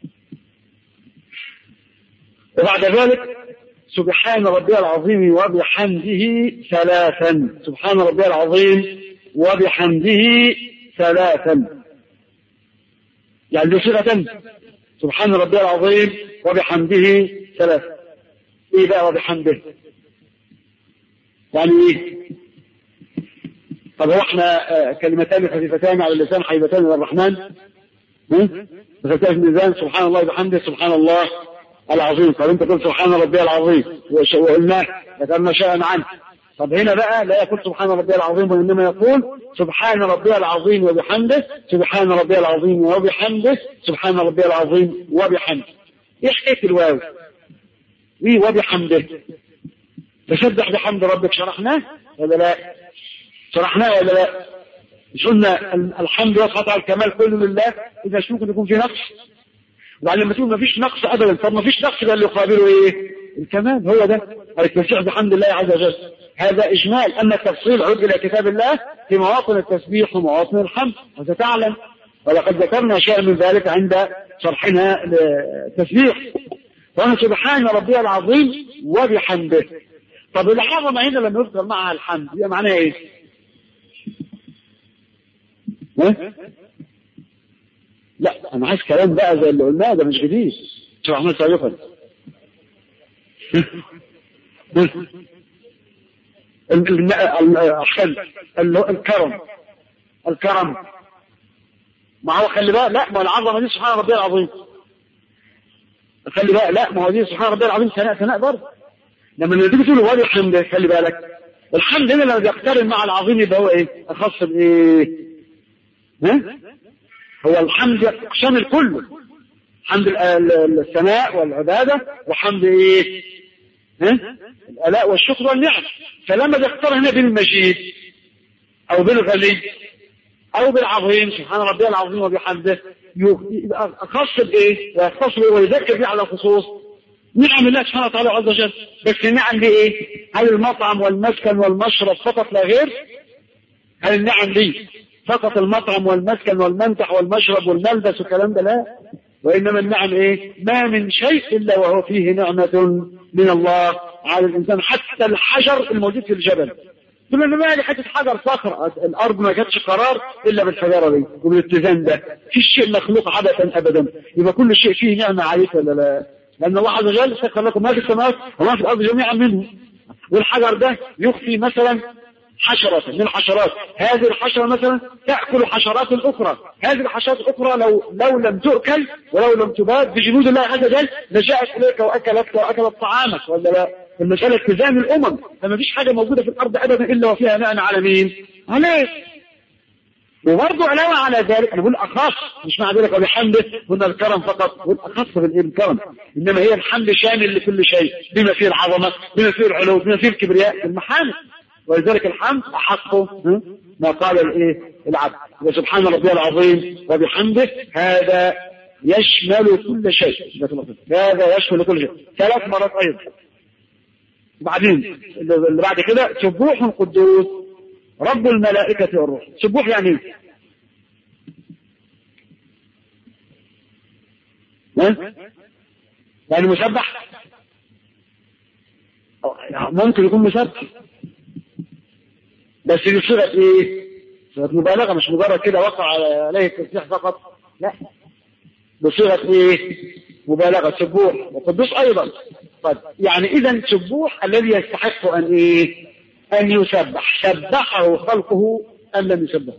وبعد ذلك سبحان ربي العظيم وبحمده ثلاثا سبحان ربي العظيم وبحمده ثلاثا يعني له صيغة سبحان ربي العظيم وبحمده ثلاثا ايه بقى وبحمده يعني ايه طب هو احنا آه كلمتان خفيفتان على اللسان حبيبتان الى الرحمن خفيفتان في الميزان سبحان الله وبحمده سبحان الله العظيم طب انت قلت سبحان ربي العظيم وقلناه ذكرنا شيئا عنه طب هنا بقى لا يقول سبحان ربي العظيم وإنما يقول سبحان ربي العظيم وبحمده سبحان ربي العظيم وبحمده سبحان ربي العظيم وبحمده ايه حكايه الواو ايه وبحمده تسبح بحمد ربك شرحناه ولا لا شرحناه ولا لا مش قلنا الحمد وقطع الكمال كله لله اذا مش ممكن يكون في نقص وبعد لما تقول ما فيش نقص ابدا طب ما فيش نقص ده اللي يقابله ايه الكمال هو ده التسبيح بحمد الله عز وجل هذا إجمال أما التفصيل عد إلى كتاب الله في مواطن التسبيح ومواطن الحمد وستعلم ولقد ذكرنا شيئا من ذلك عند شرحنا للتسبيح وأنا سبحان ربي العظيم وبحمده طب العظمة هنا لما يذكر معها الحمد هي معناها إيه؟ لا أنا عايز كلام بقى زي اللي قلناه ده مش جديد شرحناه سابقا الكرم الكرم ما هو خلي بالك لا ما العظمه دي سبحان ربي العظيم خلي بالك لا ما هو دي سبحان ربي العظيم ثناء ثناء برضه لما تيجي تقول هو الحمد خلي بالك الحمد هنا لما بيقترن مع العظيم يبقى هو ايه؟ اخص بايه؟ ها؟ هو الحمد شامل كله حمد الثناء والعباده وحمد ايه؟ ها؟ الآلاء والشكر والنعم فلما بيختار هنا بين المجيد أو بالغني أو بالعظيم سبحان ربي العظيم وبحمده يبقى أخص بإيه؟ ويختص بإيه ويذكر به على خصوص نعم الله سبحانه وتعالى عز وجل بس النعم دي إيه؟ هل المطعم والمسكن والمشرب فقط لا غير؟ هل النعم دي فقط المطعم والمسكن والمنتح والمشرب والملبس والكلام ده لا وإنما النعم إيه ما من شيء إلا وهو فيه نعمة من الله على الإنسان حتى الحجر الموجود في الجبل ثم أنا مالي حتة حجر صخر الأرض ما جاتش قرار إلا بالحجارة دي وبالاتزان ده في شيء مخلوق عبثا أبدا يبقى كل شيء فيه نعمة عليك ولا لا لأن الله عز وجل سخر لكم ما في السماوات وما في الأرض جميعا منه والحجر ده يخفي مثلا حشرة من الحشرات هذه الحشرة مثلا تأكل حشرات أخرى هذه الحشرات الأخرى لو لو لم تؤكل ولو لم تباد بجنود الله عز وجل لجاءت إليك وأكلتك وأكلت طعامك ولا لا المسألة اتزان الأمم فما فيش حاجة موجودة في الأرض أبدا إلا وفيها نعمة على مين؟ عليك وبرضه علاوة على ذلك أنا بقول أخص مش مع ذلك وبحمده قلنا الكرم فقط بقول أخص في الكرم إنما هي الحمد شامل لكل شيء بما فيه العظمة بما فيه العلو بما فيه الكبرياء المحامد ولذلك الحمد أحق ما قال الايه العبد وسبحان ربي العظيم وبحمده هذا يشمل كل شيء هذا يشمل كل شيء ثلاث مرات أيضا بعدين اللي بعد كده سبوح قدوس رب الملائكة والروح سبوح يعني ايه؟ يعني مسبح ممكن يكون مسبح بس دي صيغه ايه؟ صيغه مبالغه مش مجرد كده وقع عليه التسبيح فقط لا بصيغه ايه؟ مبالغه سبوح وقدوس ايضا طيب يعني اذا سبوح الذي يستحق ان ايه؟ ان يسبح سبحه خلقه ام لم يسبحه؟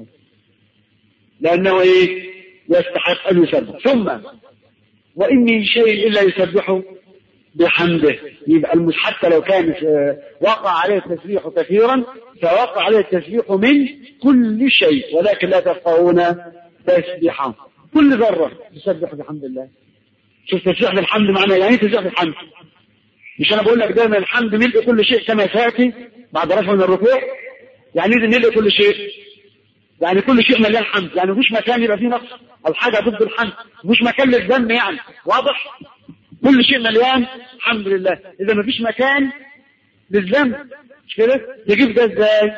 لانه ايه؟ يستحق ان يسبح ثم وان من شيء الا يسبحه بحمده يبقى المس حتى لو كان وقع عليه التسبيح كثيرا فوقع عليه التسبيح من كل شيء ولكن لا تفقهون تسبيحا كل ذرة تسبح بحمد الله شوف تسبيح بالحمد معناه يعني ايه تسبيح بالحمد مش انا بقول لك دايما الحمد ملء كل شيء كما سياتي بعد رفع من الركوع يعني ايه ملء كل شيء يعني كل شيء مليان حمد يعني مفيش مكان يبقى فيه نقص او حاجه ضد الحمد مفيش مكان للذم يعني واضح كل شيء مليان الحمد لله اذا ما فيش مكان للذنب مش كده تجيب ده ازاي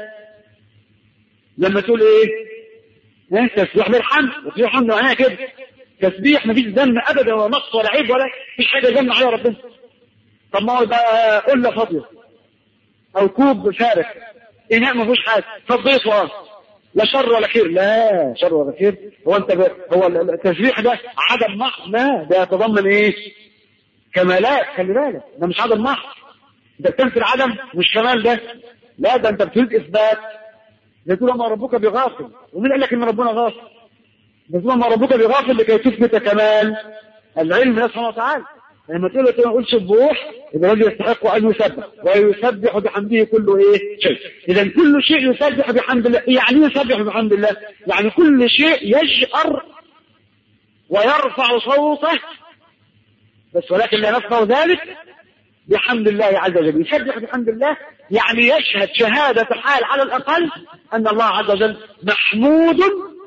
لما تقول ايه ها تسبيح بالحمد وفي حمد معناها كده تسبيح ما فيش ذنب ابدا ولا نقص ولا عيب ولا فيش حاجه ذنب عليها ربنا طب ما هو يبقى قله فاضيه او كوب فارغ اناء ما فيهوش حاجه فضيت وراه لا شر ولا خير لا شر ولا خير هو انت ب... هو التسبيح ده عدم محض لا ده يتضمن ايه كمالات خلي بالك ده مش عدم محض انت بتنفي العدم مش كمال ده لا ده انت بتريد اثبات ده تقول ما ربك بغافل ومين قال لك ان ربنا غافل ده تقول ما ربك بغافل لكي تثبت كمال العلم من سبحانه وتعالى لما تقول له تقول سبوح يبقى الذي يستحق ان يسبح ويسبح بحمده كل ايه شيء اذا كل شيء يسبح بحمد الله يعني يسبح بحمد الله يعني كل شيء يجأر ويرفع صوته بس ولكن لا نفقه ذلك بحمد الله عز وجل يسبح بحمد الله يعني يشهد شهادة حال على الأقل أن الله عز وجل محمود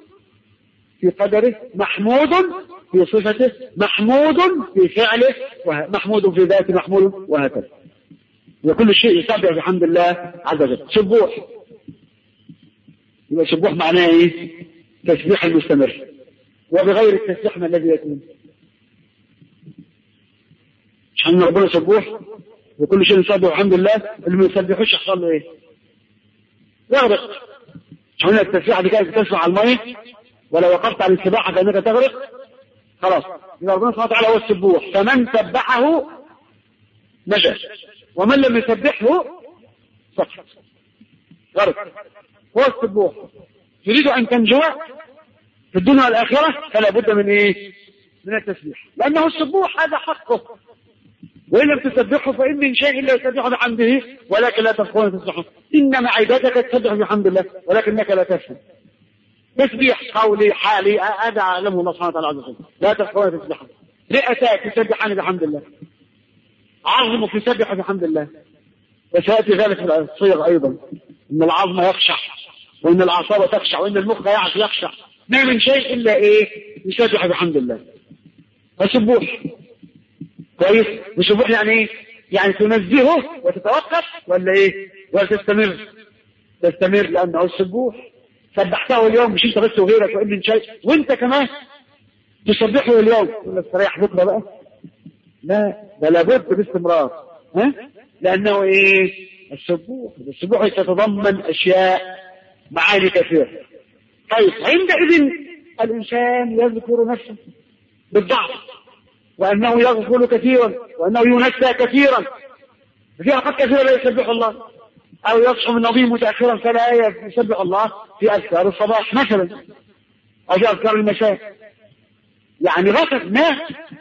في قدره محمود في صفته محمود في فعله محمود في ذاته محمود وهكذا وكل شيء يسبح بحمد الله عز وجل سبوح يبقى سبوح معناه ايه تسبيح المستمر وبغير التسبيح ما الذي يكون مش ان ربنا سبوح وكل شيء يسبح الحمد لله اللي ما يسبحوش يحصل له ايه يغرق مش هنا التسبيحه دي كانت تسبح على الميه ولو وقفت على السباحه كانك تغرق خلاص يبقى ربنا سبحانه وتعالى هو السبوح فمن سبحه نجا ومن لم يسبحه سقط غرق هو السبوح تريد ان تنجو في الدنيا والاخره فلا بد من ايه من التسبيح لانه السبوح هذا حقه وإن لم تسبحه فإن من شيء إلا يسبح بحمده ولكن لا تفقهون تسبحه إنما عبادتك تسبح بحمد الله ولكنك لا تفهم تسبيح قولي حالي هذا أعلمه الله سبحانه وتعالى عز وجل لا تفقهون تسبحه رئتاك تسبحان بحمد الله عظمك يسبح بحمد الله وسيأتي ذلك في الصيغ أيضا إن العظم يخشع وإن الأعصاب تخشع وإن المخ يخشع ما من شيء إلا إيه يسبح بحمد الله فسبوح كويس وسبوح يعني ايه يعني تنزهه وتتوقف ولا ايه ولا تستمر تستمر لانه السبوح سبحته اليوم مش انت بس وغيرك وان من شيء وانت كمان تسبحه اليوم تقول لك استريح بكره بقى لا ده لابد باستمرار ها لانه ايه السبوح السبوح يتضمن اشياء معاني كثيره طيب عندئذ الانسان يذكر نفسه بالضعف وأنه يغفل كثيرا وأنه ينسى كثيرا في أوقات كثيرة لا يسبح الله أو يصحو من نظيم متأخرا فلا يسبح الله في أذكار الصباح مثلا أو في أذكار المساء يعني غفل مات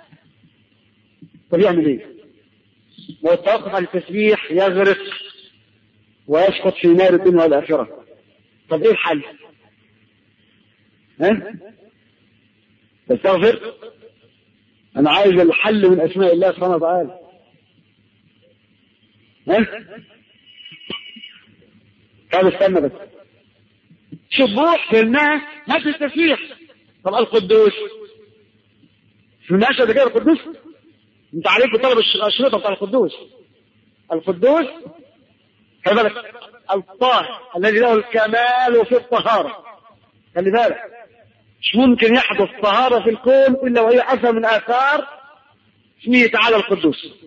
طب يعمل إيه؟ لو التوقف عن التسبيح يغرق ويسقط في نار الدنيا والآخرة طب إيه الحل؟ ها؟ تستغفر أنا عايز الحل من أسماء الله سبحانه وتعالى ها؟ طب استنى بس سبوح في الماء ما في التسبيح طب القدوس في الناس ده كده القدوس انت عليك بطلب الاشرطه بتاع القدوس القدوس خلي بالك الطاهر الذي له الكمال في الطهاره خلي بالك مش ممكن يحدث طهارة في الكون إلا وهي أثر من آثار اسمه تعالى القدوس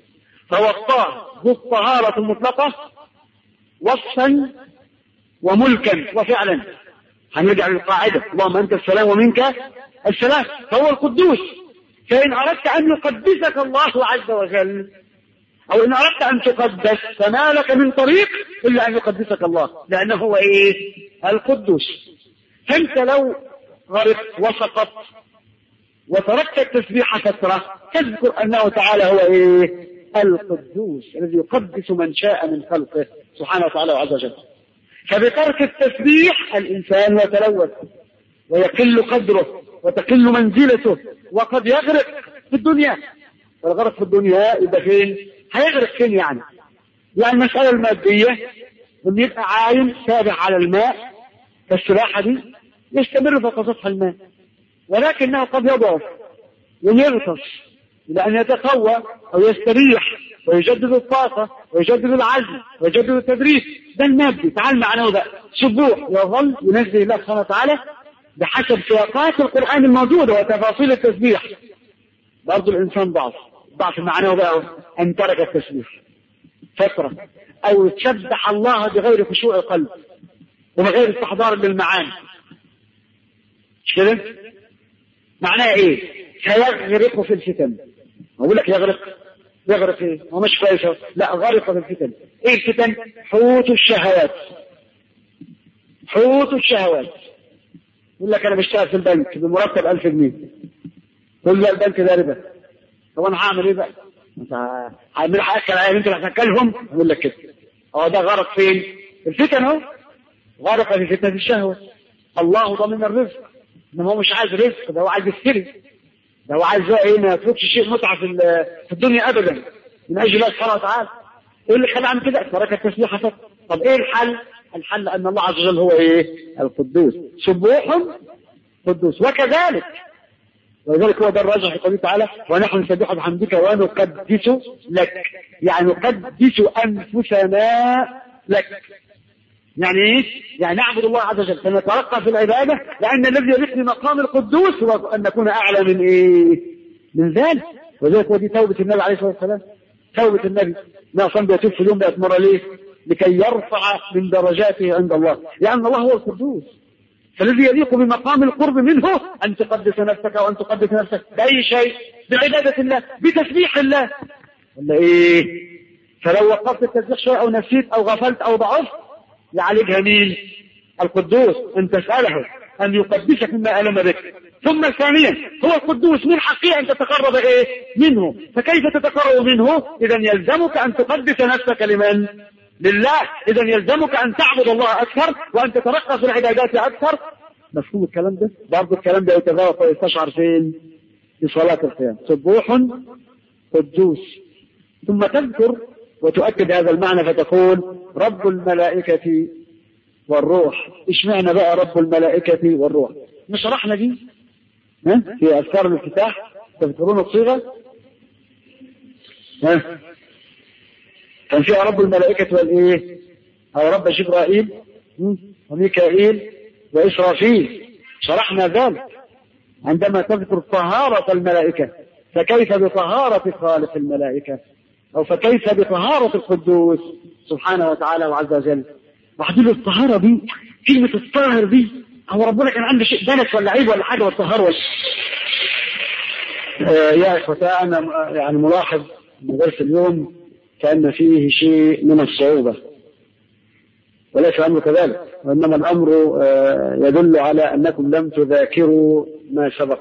فهو الطاهر ذو الطهارة المطلقة وصفا وملكا وفعلا هنرجع للقاعدة اللهم أنت السلام ومنك السلام فهو القدوس فإن أردت أن يقدسك الله عز وجل أو إن أردت أن تقدس فما لك من طريق إلا أن يقدسك الله لأنه هو إيه القدوس فأنت لو غرقت وسقطت وتركت التسبيح فترة تذكر أنه تعالى هو إيه القدوس الذي يقدس من شاء من خلقه سبحانه وتعالى وعز وجل فبترك التسبيح الإنسان يتلوث ويقل قدره وتقل منزلته وقد يغرق في الدنيا والغرق في الدنيا يبقى فين؟ هيغرق فين يعني؟ يعني المسألة المادية إن يبقى عايم سابح على الماء فالسباحة دي يستمر فوق سطح الماء ولكنه قد يضعف ويغطس إلى أن يتقوى أو يستريح ويجدد الطاقة ويجدد العزم ويجدد التدريس ده المادي تعال معنا بقى سبوح يظل ينزل الله سبحانه وتعالى بحسب سياقات القرآن الموجودة وتفاصيل التسبيح برضه الإنسان ضعف ضعف معناه بقى أن ترك التسبيح فترة أو تسبح الله بغير خشوع القلب وبغير استحضار للمعاني مش كده؟ معناها ايه؟ سيغرق في الفتن اقول لك يغرق يغرق ايه؟ هو مش كويس لا غرق في الفتن ايه الفتن؟ حوت الشهوات حوت الشهوات يقول لك انا بشتغل في البنك بمرتب 1000 جنيه تقول له البنك ده ربا طب انا هعمل ايه بقى؟ انت هعمل هاكل عليا انت اللي هتاكلهم يقول لك كده هو ده غرق فين؟ الفتن اهو غرق في فتنه الشهوه الله ضمن الرزق انما هو مش عايز رزق ده هو عايز يشتري ده هو عايز ايه ما يتركش شيء متعه في في الدنيا ابدا من اجل الله سبحانه وتعالى ايه اللي خلى عن كده؟ ترك التسبيح فقط طب ايه الحل؟ الحل ان الله عز وجل هو ايه؟ القدوس سبوح قدوس وكذلك ولذلك هو ده الراجح في قوله تعالى ونحن نسبح بحمدك ونقدس لك يعني نقدس انفسنا لك يعني ايه؟ يعني نعبد الله عز وجل فنترقى في العباده لان الذي يليق بمقام القدوس هو ان نكون اعلى من ايه؟ من ذلك ولذلك هو دي توبه النبي عليه الصلاه والسلام توبه النبي ما صلى بيتوب في اليوم 100 مره ليه؟ لكي يرفع من درجاته عند الله لان الله هو القدوس فالذي يليق بمقام القرب منه أن تقدس نفسك وأن تقدس نفسك بأي شيء بعبادة الله بتسبيح الله ولا إيه فلو وقفت التسبيح شوية أو نسيت أو غفلت أو ضعفت يعالجها مين القدوس أن تسأله أن يقدسك مما ألم بك ثم ثانيا هو القدوس من حقه أن تتقرب إيه منه فكيف تتقرب منه إذا يلزمك أن تقدس نفسك لمن لله إذا يلزمك أن تعبد الله أكثر وأن تترقى في العبادات أكثر مفهوم الكلام ده؟ برضه الكلام ده يتذوق ويستشعر فين؟ في صلاة القيام سبوح قدوس ثم تذكر وتؤكد هذا المعنى فتقول رب الملائكة والروح ايش معنى بقى رب الملائكة والروح مش شرحنا دي ها في أذكار الافتتاح تذكرون الصيغة ها كان فيها رب الملائكة والإيه؟ أو رب جبرائيل وميكائيل وإسرافيل شرحنا ذلك عندما تذكر طهارة الملائكة فكيف بطهارة خالق الملائكة أو فكيف بطهارة القدوس سبحانه وتعالى وعز وجل وبعدين الطهارة دي كلمة الطاهر دي هو ربنا كان عنده شيء دنس ولا عيب ولا حاجة والطهار ولا آه يا إخوتي أنا يعني ملاحظ من درس اليوم كأن فيه شيء من الصعوبة وليس الأمر كذلك وإنما الأمر يدل على أنكم لم تذاكروا ما سبق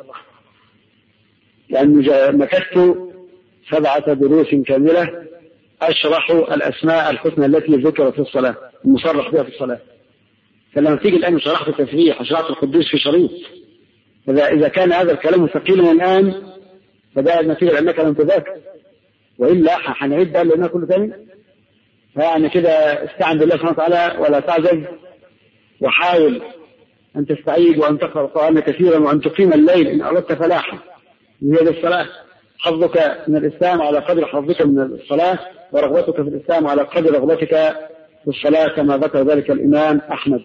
لأن مكثت سبعة دروس كاملة أشرح الأسماء الحسنى التي ذكرت في الصلاة المصرح بها في الصلاة فلما تيجي الآن شرحت التسبيح وشرحت القدوس في شريط إذا إذا كان هذا الكلام ثقيلا الآن فده النتيجة لأنك لم تذاكر والا هنعيد بقى اللي كله تاني فيعني كده استعن بالله سبحانه وتعالى ولا تعجز وحاول ان تستعيد وان تقرا القران كثيرا وان تقيم الليل ان اردت فلاحا هي الصلاه حظك من الاسلام على قدر حظك من الصلاه ورغبتك في الاسلام على قدر رغبتك في الصلاه كما ذكر ذلك الامام احمد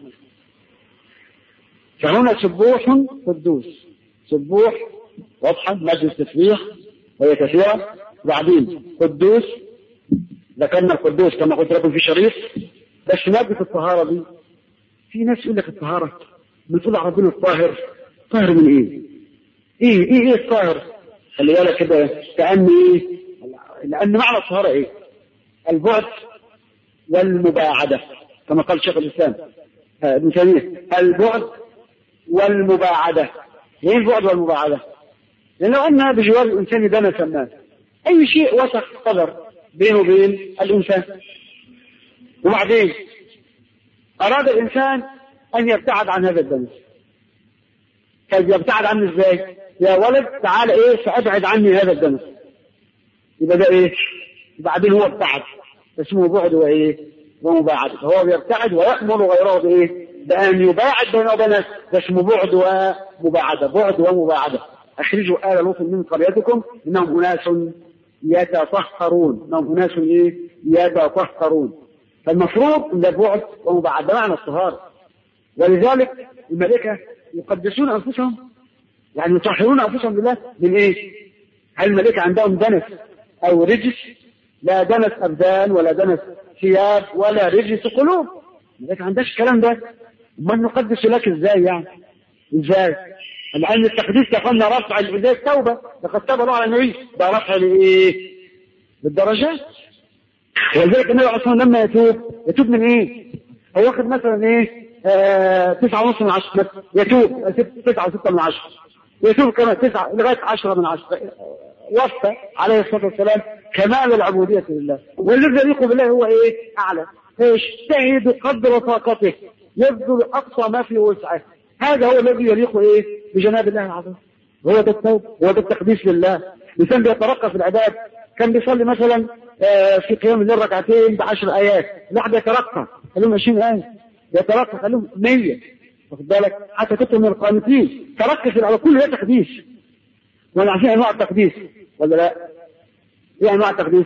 فهنا سبوح قدوس سبوح واضحه مجلس تسبيح وهي كثيره بعدين قدوس ذكرنا القدوس كما قلت لكم في شريط بس مادة الطهارة دي في ناس يقول لك الطهارة بتقول ربنا الطاهر طاهر من ايه؟ ايه ايه ايه الطاهر؟ خلي بالك كده كأن ايه؟ لأن معنى الطهارة ايه؟ البعد والمباعدة كما قال شيخ الإسلام ابن تيمية البعد والمباعدة ايه البعد والمباعدة؟ لأن لو أن بجوار الإنسان دنسا ما أي شيء وسخ قدر بينه وبين الإنسان وبعدين أراد الإنسان أن يبتعد عن هذا الدنس طيب يبتعد عنه إزاي؟ يا ولد تعال إيه فأبعد عني هذا الدنس يبقى ده إيه؟ بعدين هو ابتعد اسمه بعد وإيه؟ ومباعد هو بيبتعد ويأمر غيره بإيه؟ بأن يباعد بينه وبين ده اسمه بعد ومباعدة بعد ومباعدة أخرجوا آل لوط من قريتكم إنهم أناس يتطهرون إنهم أناس إيه؟ يتطهرون فالمفروض ان البعد ومبعد معنى الطهارة ولذلك الملائكة يقدسون أنفسهم يعني يطهرون أنفسهم بالله من إيه؟ هل الملائكة عندهم دنس أو رجس؟ لا دنس أبدان ولا دنس ثياب ولا رجس قلوب الملائكة عندهاش الكلام ده أمال نقدس لك إزاي يعني؟ إزاي؟ لأن التقديس يقولنا رفع زي التوبة لقد تاب الله على النبي ده رفع لإيه؟ بالدرجات ولذلك النبي عليه الصلاه والسلام لما يتوب يتوب من ايه؟ هو واخد مثلا ايه؟ آه تسعة ونص من عشرة يتوب تسعة وستة من عشرة يتوب كمان تسعة لغاية عشرة من عشرة وفى عليه الصلاة والسلام كمال العبودية لله والذي يليق بالله هو ايه؟ أعلى فيجتهد قدر طاقته يبذل أقصى ما في وسعه هذا هو الذي يليق ايه؟ بجناب الله العظيم هو ده التوب هو ده التقديس لله الإنسان بيترقى في العباد كان بيصلي مثلا في قيام الليل ركعتين بعشر آيات الواحد يترقى خليهم 20 آية يترقى خليهم 100 واخد بالك حتى كنت من القانتين ترقى في على كل ده تقديس وانا عارفين انواع التقديس ولا لا؟ ايه انواع التقديس؟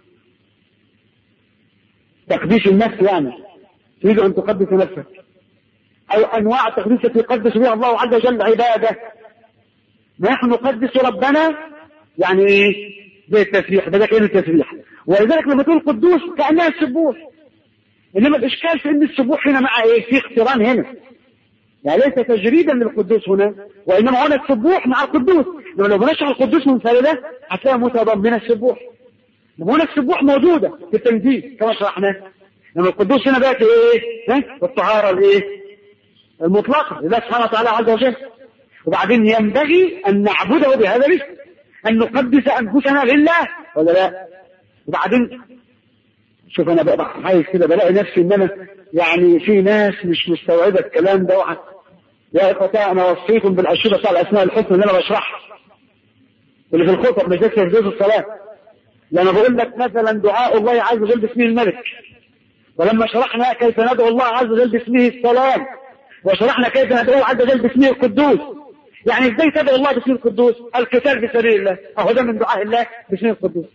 تقديس النفس يعني تريد ان تقدس نفسك او انواع التقديس التي يقدس بها الله عز وجل عباده نحن نقدس ربنا يعني ايه؟ زي التسبيح ده كأنه التسبيح ولذلك لما تقول قدوس كأنها السبوح إنما الإشكال في أن السبوح هنا مع إيه؟ في اقتران هنا يعني ليس تجريدا للقدوس هنا وإنما هنا السبوح مع القدوس لما لو بنشرح القدوس منفردة هتلاقيها متضمنة السبوح هنا السبوح موجودة في التنزيل كما شرحنا لما القدوس هنا بقت إيه؟ الطهارة الإيه؟ المطلقة لله سبحانه وتعالى عز وجل وبعدين ينبغي أن نعبده بهذا الاسم أن نقدس أنفسنا لله ولا لا وبعدين شوف أنا بقى عايز كده بلاقي نفسي إن أنا يعني في ناس مش مستوعبة الكلام ده واحد يا إخوتي أنا وصيكم بالأشرطة بتاع الأسماء الحسنى اللي أنا بشرحها اللي في الخطب مش بس في جزء الصلاة لما بقول لك مثلا دعاء الله عز وجل باسمه الملك ولما شرحنا كيف ندعو الله عز وجل باسمه السلام وشرحنا كيف ندعو عز وجل باسمه القدوس يعني ازاي تدعو الله باسم القدوس القتال في سبيل الله اهو ده من دعاء الله باسم القدوس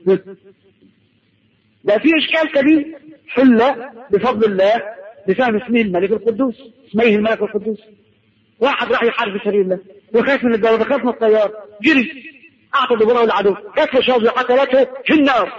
ده في اشكال كبير حل بفضل الله بفهم اسمه الملك القدوس اسمه الملك القدوس واحد راح يحارب في سبيل الله وخاف من الدولة خاف من الطيار جري اعطى دبره العدو كف شوز قتلته في النار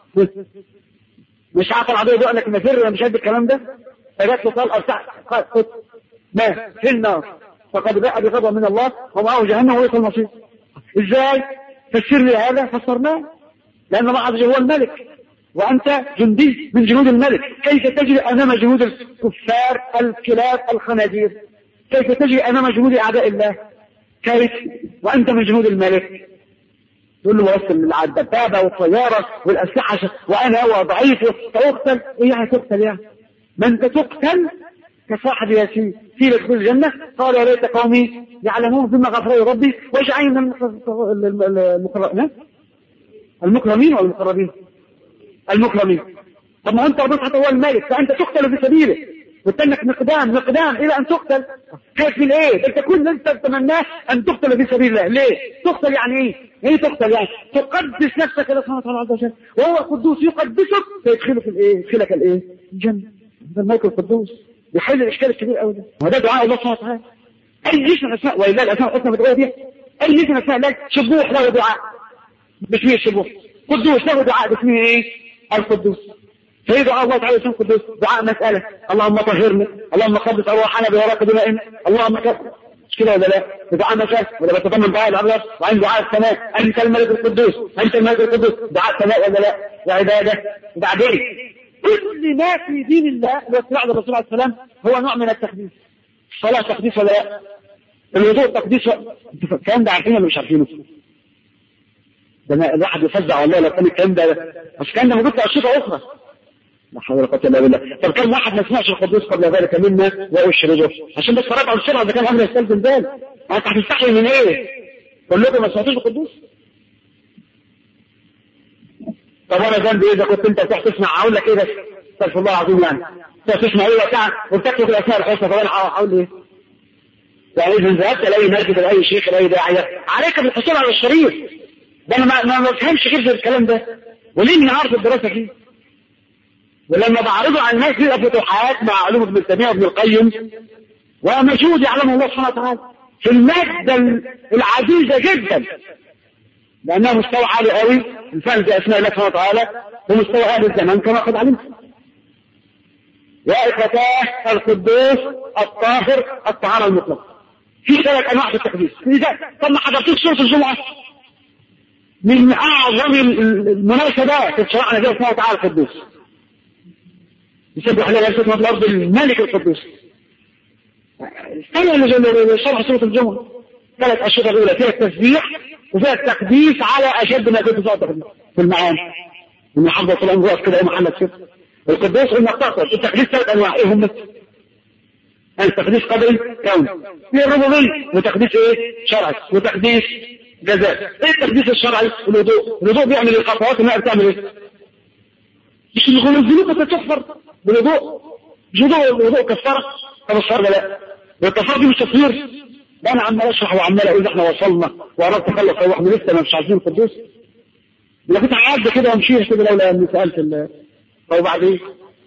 مش عارف العدو يقول لك مفر مش قد الكلام ده فجات له طلقه بتاع ما في النار فقد باء بغضب من الله ومعه جهنم ويصل المصير ازاي فسر لي هذا فسرناه لان الله عز وجل هو الملك وانت جندي من جنود الملك كيف تجري امام جنود الكفار الكلاب الخنازير كيف تجري امام جنود اعداء الله كيف وانت من جنود الملك تقول له وصل الدبابه والطياره والاسلحه وانا هو ضعيف ساقتل ايه يعني تقتل يعني ما انت تقتل كصاحب ياسين في دخول الجنة قال يا ليت قومي يعلمون بما غفر لي ربي واجعلني من المكرمين المكرمين ولا المقربين المكرمين طب ما انت ربنا حتى هو الملك فانت تقتل في سبيله وتنك مقدام مقدام الى ان تقتل كيف من ايه انت كل اللي انت تتمناه ان تقتل في سبيل الله ليه تقتل يعني ايه ايه تقتل يعني تقدس نفسك الى سبحانه وتعالى عز وجل وهو القدوس يقدسك فيدخلك الايه يدخلك الايه الجنه هذا الملك القدوس يحل الاشكال الكبير قوي ده وده دعاء الله سبحانه وتعالى اي اسم اسماء ولله الاسماء الحسنى مدعوه بها اي اسم اسماء الله سبوح له دعاء باسمه السبوح قدوس له دعاء باسمه ايه القدوس في دعاء الله تعالى اسم القدوس دعاء مسألة اللهم طهرني اللهم قدس أرواحنا بوراق دمائنا اللهم كذا مش كده ولا لا؟ دعاء مسألة ولا بتضمن دعاء الأبيض وعند دعاء السماء أنت الملك القدوس أنت الملك القدوس دعاء السماء ولا لا؟ وعبادة وبعدين كل ما في دين الله واتباع الرسول عليه السلام هو نوع من التقديس الصلاة تقديس ولا لا؟ الوضوء تقديس الكلام ده عارفينه ولا مش عارفينه؟ ده الواحد يفزع والله لو كان الكلام ده بس كان ده موجود في أنشطة أخرى لا حول ولا قوة إلا بالله طب كم واحد ما سمعش القدوس قبل ذلك منا وأشرده عشان بس فرجعوا السرعة إذا كان أمر يستلزم ذلك ما أنت هتستحي من إيه؟ كلكم ما سمعتوش القدوس طب أنا ذنبي إيه إذا كنت أنت تروح تسمع أقول لك إيه بس استغفر الله العظيم يعني تروح تسمع إيه وبتاع وبتكتب الأسماء الحسنى طب أنا هقول إيه؟ يعني إذا ذهبت لأي مسجد لأي شيخ لأي داعية عليك بالحصول على الشريف ده أنا ما ما بفهمش غير الكلام ده وليه النهار في الدراسة فيه ولما بعرضه على الناس بيبقى فتوحات مع علوم ابن تيميه وابن القيم ومجهود يعلمه الله سبحانه وتعالى في المادة العزيزة جدا لأنها مستوى عالي قوي الفهم بأسماء الله سبحانه وتعالى ومستوى أهل الزمان كما قد علمت يا إخوتاه القدوس الطاهر الطهارة المطلقة في ثلاث أنواع في التقديس طب ما حضرتوش سورة الجمعة من أعظم المناسبات في شرعنا جل سبحانه وتعالى القدوس يسبح لنا في الأرض الملك القدوس الثانية اللي شرح سورة الجمعة ثلاث أشهر الأولى فيها التسبيح وفيها التقديس على أشد ما كنت صادق في المعاني إن حفظة الأنبياء كده محمد كده القدوس إنك تقصد التقديس ثلاث أنواع إيه هم؟ التقديس قدري كوني في الربوبية وتقديس إيه؟ شرعي وتقديس جزاء إيه التقديس الشرعي؟ الوضوء الوضوء بيعمل الخطوات إنها بتعمل إيه؟ مش الغلو الذنوب تكفر بالوضوء جدوء الوضوء كفارة طب الصلاة لا والكفارة دي مش تطهير ده انا عمال اشرح وعمال اقول احنا وصلنا وقربت اخلص او احنا لسه مش عايزين القدوس لو كنت عاد كده وامشيها كده لولا اني سالت ال طب وبعدين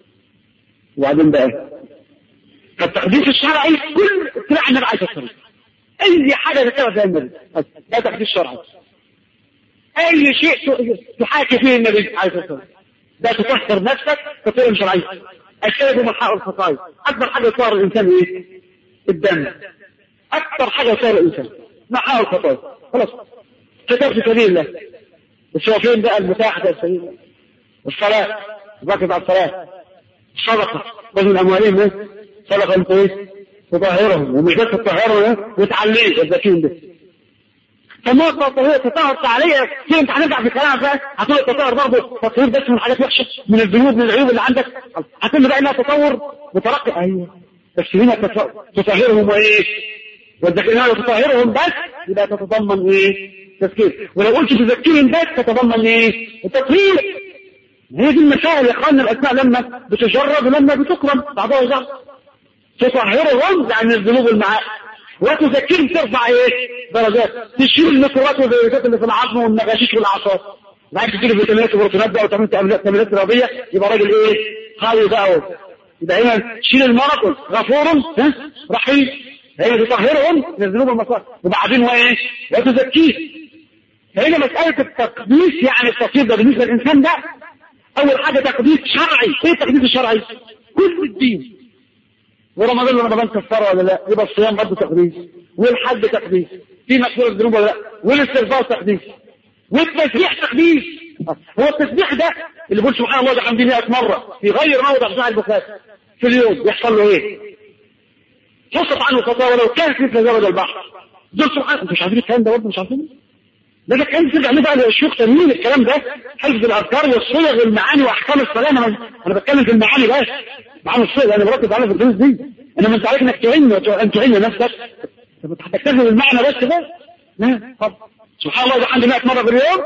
وبعدين بقى فالتقديس الشرعي كل اتباع النبي عليه الصلاه والسلام اي حاجه تتبع زي النبي ده تقديس شرعي اي شيء تحاكي فيه النبي عليه الصلاه والسلام ده تطهر نفسك تطهير شرعي الشرب من حق الخطايا اكبر حاجه يطهر الانسان ايه الدم اكثر حاجه يطهر الانسان مع حق الخطايا خلاص كتاب في سبيل الله بس هو فين بقى المتاح ده السبيل الله الصلاه الركز على الصلاه الصدقه من اموالهم ايه صدقه انت ايه تطهرهم ومش بس تطهرهم وتعليه الزكين ده فما التطهير تطهر تعالية في انت هنرجع في كلام بقى هتقول التطهر برضه تطهير بس من حاجات وحشه من الذنوب من العيوب اللي عندك هتقول بقى انها تطور وترقي ايوه بس هنا تطهرهم وايه والذكرين تطهرهم بس يبقى تتضمن ايه تذكير ولو قلت تذكير بس تتضمن ايه التطهير هي دي المسائل يا اخواننا الاسماء لما بتجرد ولما بتكرم بعضها بعض تطهرهم عن الذنوب والمعاصي وتذكرهم ترفع ايه درجات تشيل الميكروبات والفيروسات اللي في العظم والنغاشيش والاعصاب بعد تديله فيتامينات وبروتينات بقى وتعمل تمرينات رياضيه يبقى راجل ايه قوي بقى يبقى هنا شيل المرض غفور ها رحيم هي تطهرهم من الذنوب والمصائب وبعدين هو ايه وتزكيه فهنا مسألة التقديس يعني التطهير ده بالنسبة للإنسان ده أول حاجة تقديس شرعي إيه التقديس الشرعي؟ كل الدين ورمضان رمضان كفاره ولا لا يبقى الصيام برضه تقديس والحج تقديس في مغفرة الذنوب ولا لا والاستغفار تقديس والتسبيح تقديس هو التسبيح ده اللي بيقول سبحان الله بحمده 100 مرة في غير موضع صحيح البخاري في اليوم بيحصل له ايه؟ تصف عنه خطايا ولو كانت مثل زبد البحر دول سبحان انتوا مش عارفين الكلام ده برضه مش عارفين ده ده كان ترجع ليه بقى للشيوخ تنوين الكلام ده حفظ الاذكار والصيغ والمعاني واحكام الصلاه انا انا بتكلم في المعاني بس معاني الصيغ انا بركز على في الدروس دي انما انت عليك انك تعين ان تعين نفسك طب هتكتفي بالمعنى بس ده لا طب سبحان الله ده عندي 100 مره في اليوم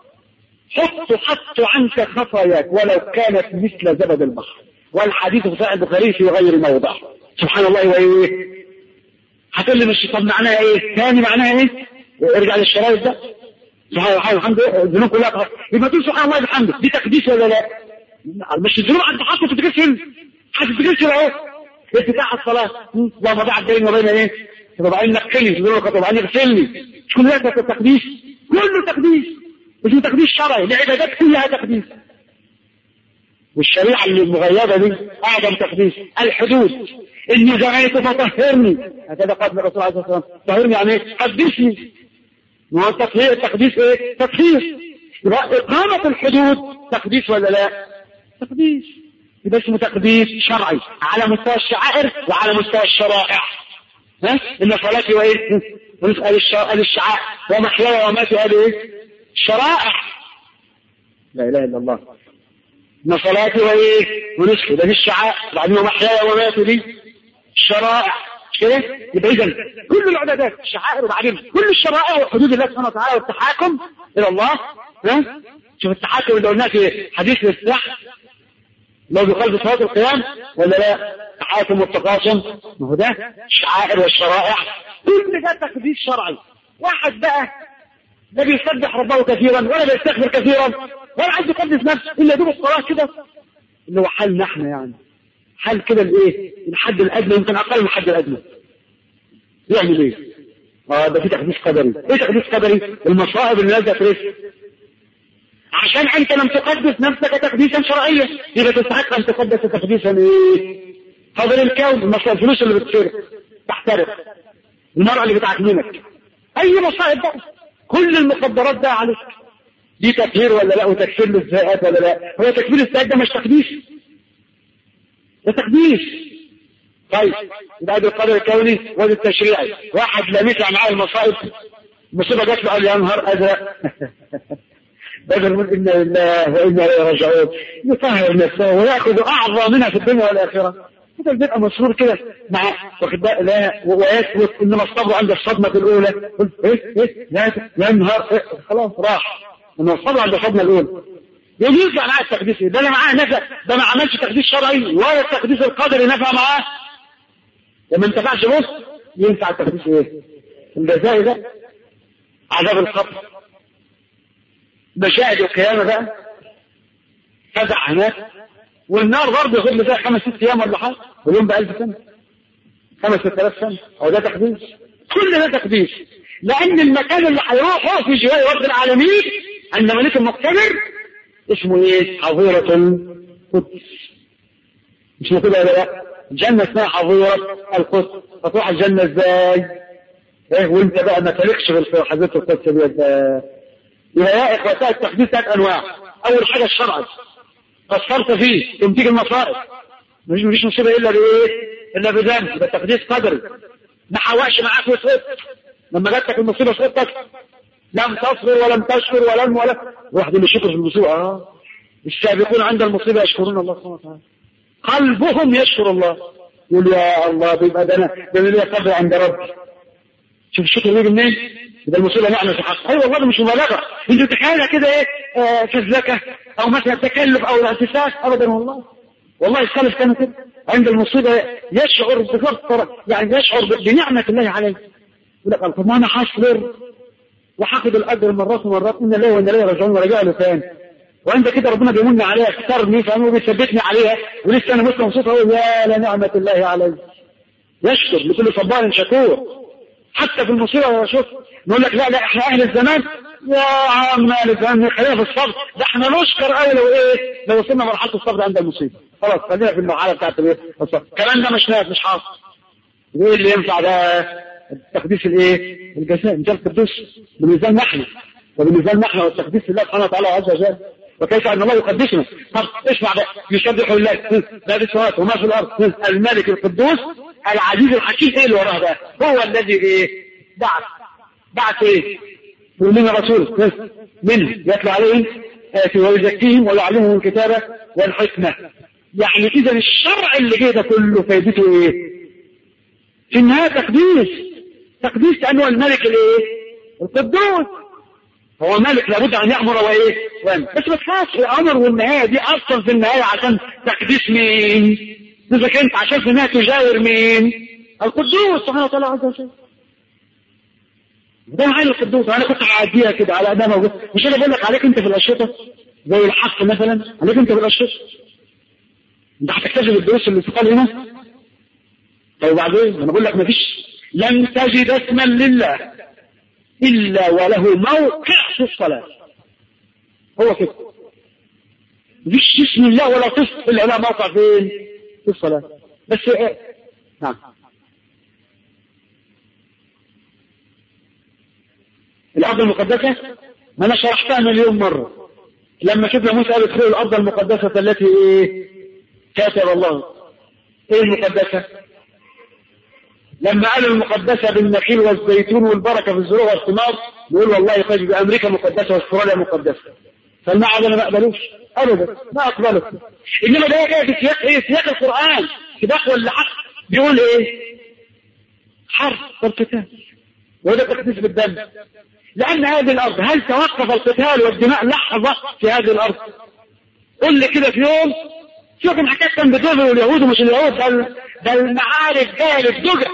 حط حط عنك خطاياك ولو كانت مثل زبد البحر والحديث في صحيح البخاري في غير موضع سبحان الله وايه هتقول لي مش طب معناها ايه ثاني معناها ايه ارجع للشرايط ده سبحان الله الحمد لله الذنوب كلها يبقى تقول سبحان الله بحمده دي تقديس ولا لا مش الذنوب انت حاطه تتغسل هتتغسل اهو افتتاح الصلاه اللهم بعد بيني وبين ايه تبقى انك كلي ذنوبك تبقى انك غسلني مش كل ده تقديس كله تقديس مش تقديس شرعي العبادات كلها تقديس والشريعة اللي المغيبة دي أعظم تقديس الحدود إني زعيت فطهرني هكذا قال الرسول عليه الصلاة والسلام طهرني يعني إيه؟ قدسني ما هو التطهير التقديس إيه؟ تطهير يبقى إقامة الحدود تقديس ولا لا؟ تقديس يبقى اسمه تقديس شرعي على مستوى الشعائر وعلى مستوى الشرائع ها؟ إن صلاتي وإيه؟ ونسأل الشعائر ومحياي وماتي هذه إيه؟ شرائع لا إله إلا الله إن صلاتي وإيه؟ ونسكي ده دي الشعائر بعدين ومحياي وماتي دي الشرائع كده يبقى إذا كل العبادات الشعائر وبعدين كل الشرائع وحدود الله سبحانه وتعالى والتحاكم إلى الله ها؟ شوف التحاكم اللي قلناه في حديث الافتتاح لو بيقال في صلاة القيام ولا لا تحاكم والتقاسم ما هو ده الشعائر والشرائع كل ده تقديس شرعي واحد بقى لا بيسبح ربه كثيرا ولا بيستغفر كثيرا ولا عايز يقدس نفسه الا دوب الصلاه كده اللي هو حالنا احنا يعني حال كده الايه الحد الادنى يمكن اقل من الحد الادنى يعمل ايه اه ده في تقديس قدري ايه تقديس قدري المصائب اللي نازله في رزق عشان انت لم تقدس نفسك تقديسا شرعيا يبقى تستحق ان تقدس تقديسا ايه فضل الكون المصائب الفلوس اللي بتصير تحترق المرأة اللي بتعكننك اي مصائب بقى كل المخدرات ده عليك دي تطهير ولا لا وتكفير للزهقات ولا لا هو تكفير الزهقات ده مش تقديس ده تقديس طيب يبقى ده القدر الكوني وده التشريعي واحد لمسع معاه المصائب مصيبه جات له قال يا نهار ازرق بدل من انا لله وانا اليه راجعون يطهر نفسه وياخذ اعظم منها في الدنيا والاخره كده بيبقى مسرور كده مع واخد بالك لا ويثبت انما الصبر عند الصدمه الاولى ايه ايه لا يا نهار إيه خلاص راح انما الصبر عند الصدمه الاولى يجي يرجع معاه التقديس ده اللي معاه نفع ده ما عملش تقديس شرعي ولا التقديس القدري نفع معاه لما انتفعش بص ينفع التقديس ايه؟ الجزائي ده عذاب القبر مشاهد القيامه بقى فزع هناك والنار برضه ياخد له زي خمس ست ايام ولا حاجه واليوم ب 1000 سنه خمس ست آلاف سنه هو ده تقديس كل ده تقديس لان المكان اللي هيروحه في جوار رب العالمين عند ملك المقتدر اسمه ايه؟ حظيرة القدس اسمه كده ولا لا؟ الجنة اسمها حظيرة القدس فتروح الجنة ازاي؟ ايه وانت بقى ما تلقش في حظيرة القدس دي يبقى يا اخواتي التقديس ثلاث انواع اول حاجة الشرع قصرت فيه تمتيك المصائب مش مفيش مصيبة الا بايه؟ الا بذنب يبقى التقديس قدري ما حوقش معاك وسقطت لما جاتك المصيبة سقطت لم تصبر ولم تشكر ولم ولا واحد اللي شكر في المصيبة اه السابقون عند المصيبة يشكرون الله سبحانه وتعالى قلبهم يشكر الله يقول يا الله بيبقى ده انا ده انا ليا صبر عند ربي شوف الشكر بيجي منين؟ ده المصيبة نعمة في حق ايوه والله مش مبالغة انت تخيلها كده ايه آه فزلكة او مثلا تكلف او اعتساس ابدا والله والله السلف كانوا كده عند المصيبة يشعر بفرط يعني يشعر بنعمة الله عليه يقول لك طب ما انا هصبر وحاخد الاجر مرات ومرات ان الله وان الله راجعون ورجع له تاني وعند كده ربنا بيمن عليها اختارني فاهم وبيثبتني عليها ولسه انا مسلم مبسوط اقول يا لنعمة الله علي يشكر لكل صبار شكور حتى في المصيبة شوف نقول لك لا لا احنا اهل الزمان يا عم اهل الزمان خلينا في الصبر ده احنا نشكر قوي لو ايه لو وصلنا مرحلة الصبر عند المصيبة خلاص خلينا في المرحلة بتاعت الايه الصبر الكلام ده مش نافع مش حاصل ايه اللي ينفع ده التقديس الايه الجزاء ميزان القدوس بميزان نحن وبميزان نحن والتقديس لله سبحانه وتعالى عز وجل وكيف ان الله يقدسنا طب اسمع بقى يسبح لله ما في السماوات وما في الارض الملك القدوس العزيز الحكيم ايه اللي وراه ده هو الذي ايه بعث بعث ايه من رسول منه يتلو عليهم آتي ويزكيهم ويعلمهم الكتابة والحكمة يعني اذا الشرع اللي جه ده كله فايدته ايه في النهاية تقديس تقديس لأنه الملك الايه القدوس هو ملك لابد أن يأمر وإيه وين بس ما تخافش الأمر والنهاية دي أصلا في النهاية عشان تقديس مين إذا كنت عشان في النهاية تجاور مين القدوس سبحانه وتعالى عز وجل ده عين القدوس أنا كنت هعديها كده على أدامه وبس مش أنا بقول لك عليك أنت في الأشرطة زي الحق مثلا عليك أنت في الأشرطة أنت هتكتشف الدروس اللي تقال هنا طيب وبعدين أنا بقول لك مفيش لن تجد اسما لله إلا وله موقع في الصلاة هو كده مفيش اسم الله ولا قسط الا لها موقع فين؟ في الصلاه بس إيه؟ نعم الارض المقدسه ما انا شرحتها مليون مره لما شفنا موسى قال ادخلوا الارض المقدسه التي ايه كاتب الله ايه المقدسه لما قالوا المقدسة بالنخيل والزيتون والبركة في الزروع والثمار يقول والله طيب أمريكا مقدسة واستراليا مقدسة فالمعنى أنا ما أقبلوش أبدا ما أقبله إنما ده جاي في سياق إيه سياق القرآن سباق ولا حق بيقول إيه حرب والقتال وده تقديس بالدم لأن هذه الأرض هل توقف القتال والدماء لحظة في هذه الأرض قل لي كده في يوم شوف الحكاية كان بدول واليهود ومش اليهود ده ده المعارك جالت دجا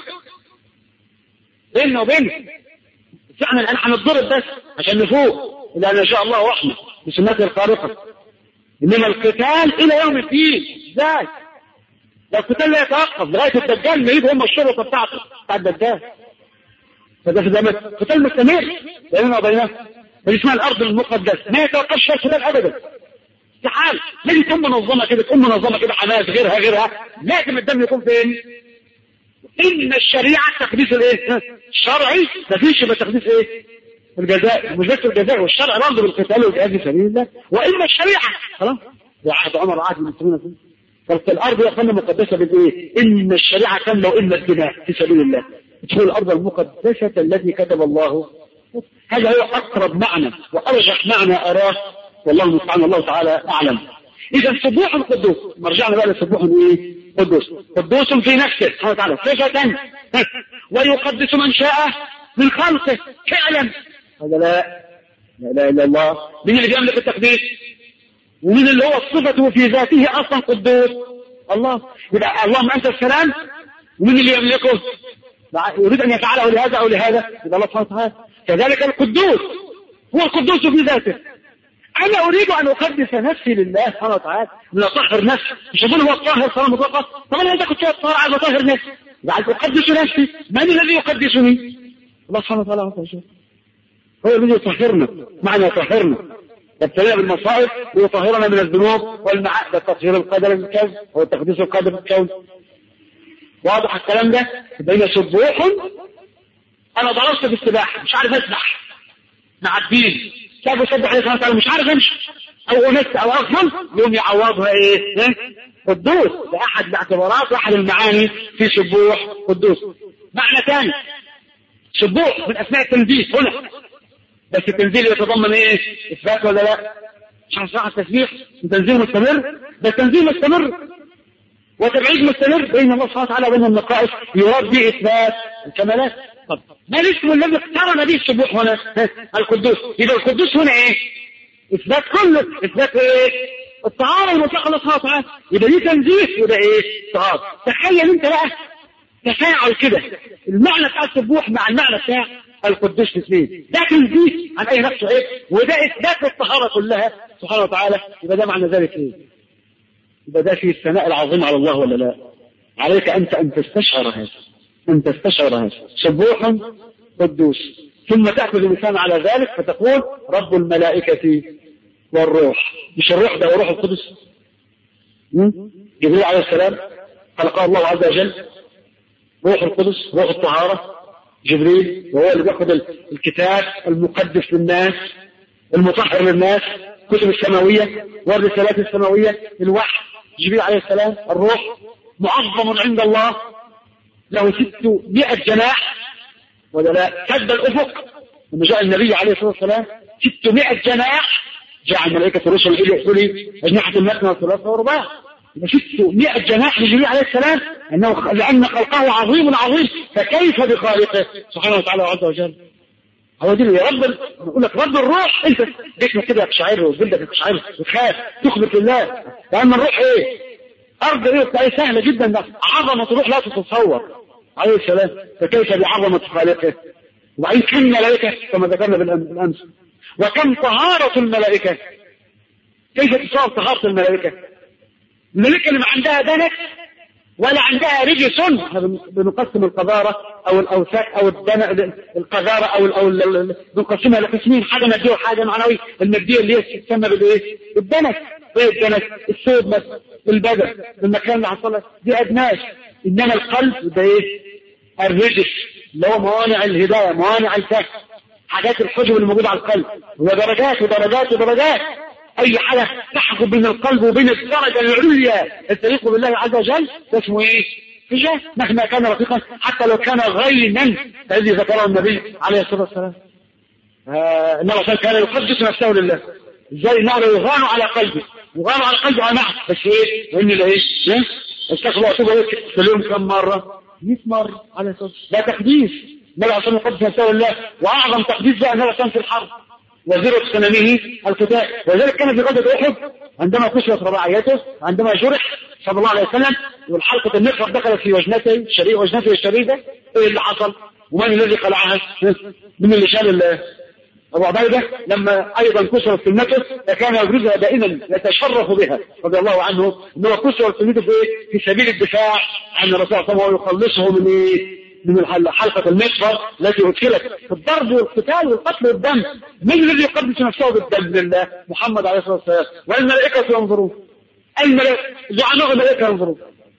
بيننا وبينه بس احنا الان هنتضرب بس عشان نفوق الى ان شاء الله رحمه بسنته الخارقه انما القتال الى يوم الدين ازاي؟ ده القتال لا يتوقف لغايه الدجال ما يجوا هم الشرطه بتاعته بتاع الدجال فده في زمن قتال مستمر بيننا وبينهم اللي اسمها الارض المقدسه ما يتوقفش القتال ابدا استحاله لازم تكون منظمه كده تكون منظمه كده حماس غيرها غيرها لازم الدم يكون فين؟ ان الشريعه تقديس الايه؟ الشرعي مفيش يبقى تقديس ايه؟ الجزاء مش بس الجزاء والشرع برضه بالقتال والجهاد في سبيل الله واما الشريعه خلاص وعهد عمر وعهد المسلمين فيه قالت الارض يا اخوانا مقدسه بالايه؟ ان الشريعه كامله واما الدماء في سبيل الله تقول الارض المقدسه التي كتب الله هذا هو اقرب معنى وارجح معنى اراه والله المستعان الله تعالى اعلم اذا سبوح القدوس مرجعنا بقى لسبوح ايه؟ قدوس قدوس في نفسه سبحانه وتعالى صفة ويقدس من شاء من خلقه فعلا هذا لا لا اله الا الله مين اللي بيملك التقديس ومين اللي هو صفته في ذاته اصلا قدوس الله يبقى اللهم انت السلام ومين اللي يملكه يريد ان يفعله لهذا او لهذا يبقى الله سبحانه وتعالى كذلك القدوس هو القدوس في ذاته انا اريد ان اقدس نفسي لله سبحانه وتعالى ان اطهر نفسي مش اقول هو الطاهر صلاه مطلقه طب انا اذا كنت الطاهر عايز اطهر نفسي عايز اقدس نفسي من الذي يقدسني الله سبحانه وتعالى هو الذي يطهرنا معنى يطهرنا يبتلينا بالمصائب ويطهرنا من الذنوب والمعاد ده تطهير القدر الكون هو تقديس القدر الكون واضح الكلام ده بين سبوح انا ضربت في السباحه مش عارف اسبح مع الدين شافوا يسبح عليه سبحانه وتعالى مش عارف امشي او انس او اغفل يوم يعوضها ايه؟ قدوس ده احد الاعتبارات واحد المعاني في سبوح قدوس معنى ثاني سبوح من اسماء التنزيل هنا بس التنزيل يتضمن ايه؟ اثبات ولا لا؟ مش هنشرح التسبيح تنزيل مستمر ده التنزيل مستمر وتبعيد مستمر بين الله سبحانه وتعالى وبين النقائص يراد به اثبات الكمالات طب ما الاسم الذي اقترن به السبوح هنا القدوس يبقى القدوس هنا ايه اثبات كله اثبات ايه الطهاره المطلقه الله سبحانه وتعالى يبقى دي تنزيه يبقى ايه طهاره تخيل انت بقى تفاعل كده المعنى بتاع السبوح مع المعنى بتاع القدوس في اثنين ده تنزيه عن اي نفس عيب وده اثبات الطهاره كلها سبحانه وتعالى يبقى ده معنى ذلك ايه يبقى ده فيه الثناء العظيم على الله ولا لا عليك انت ان تستشعر هذا أن تستشعر هذا سبوح قدوس ثم تأخذ اللسان على ذلك فتقول رب الملائكة والروح مش الروح ده وروح القدس جبريل عليه السلام خلقه الله عز وجل روح القدس روح الطهارة جبريل وهو اللي بياخذ الكتاب المقدس للناس المطهر للناس كتب السماوية والرسالات السماوية الوحي جبريل عليه السلام الروح معظم عند الله له ستمائة جناح ولا لا سد الأفق لما جاء النبي عليه الصلاة والسلام ستمائة جناح جعل ملائكة الرسل إلي يحصلي أجنحة المثنى والثلاثة والرباع ستمائة جناح لجبريل عليه السلام أنه لأن خلقه عظيم عظيم فكيف بخالقه سبحانه وتعالى عز وجل هو دي يا رب يقول لك رب الروح انت جسمك كده يقشعر وجلدك يقشعر وتخاف تخبط لله لان الروح ايه؟ ارض ايه بتاعي سهله جدا ده عظمه الروح لا تتصور عليه السلام فكيف بعظمه خالقه وبعدين كم ملائكه كما ذكرنا بالامس وكم طهاره الملائكه كيف تصور طهاره الملائكه الملائكه اللي ما عندها دنس ولا عندها رجس بنقسم القذارة أو الأوساخ أو الدم القذارة أو أو بنقسمها لقسمين حاجة مادية وحاجة معنوية المادية اللي هي تسمى بالإيه؟ الدنس ايه الجنس الصوت مثلا البدن المكان اللي حصل دي ادناش انما القلب ده ايه الرجس اللي هو موانع الهدايه موانع الفهم حاجات الحجب اللي موجوده على القلب ودرجات ودرجات ودرجات اي حاجه تحجب بين القلب وبين الدرجه العليا التليق بالله عز وجل ده اسمه ايه؟ حجاب مهما كان رقيقا حتى لو كان غينا الذي ذكره النبي عليه الصلاه والسلام آه انما عشان كان يقدس نفسه لله ازاي انه يغان على قلبه يغان على قلبه على نعم بس ايه؟ وان ايه؟ استغفر الله واتوب اليك في اليوم كم مره؟ 100 مره عليه الصلاه والسلام ده تقديس النبي عشان يقدس نفسه لله واعظم تقديس بقى النبي عشان في الحرب وزيرة سنمه القتال وذلك كان في غزوة أحد عندما كسرت رباعيته عندما جرح صلى الله عليه وسلم والحلقة النفر دخلت في وجنته الشريف وجنته الشريفة ايه اللي حصل ومن الذي قلعها من اللي شال أبو عبيدة لما أيضا كسرت سنته فكان يبرزها دائما يتشرف بها رضي الله عنه أنه كسرت سنته في, في سبيل الدفاع عن الرسول صلى الله عليه وسلم ويخلصه من إيه؟ من حلقة المحفر التي أدخلت في الضرب والقتال والقتل والدم من الذي يقدس نفسه بالدم لله محمد عليه الصلاة والسلام والملائكة ينظرون الملائكة زعماء الملائكة ينظرون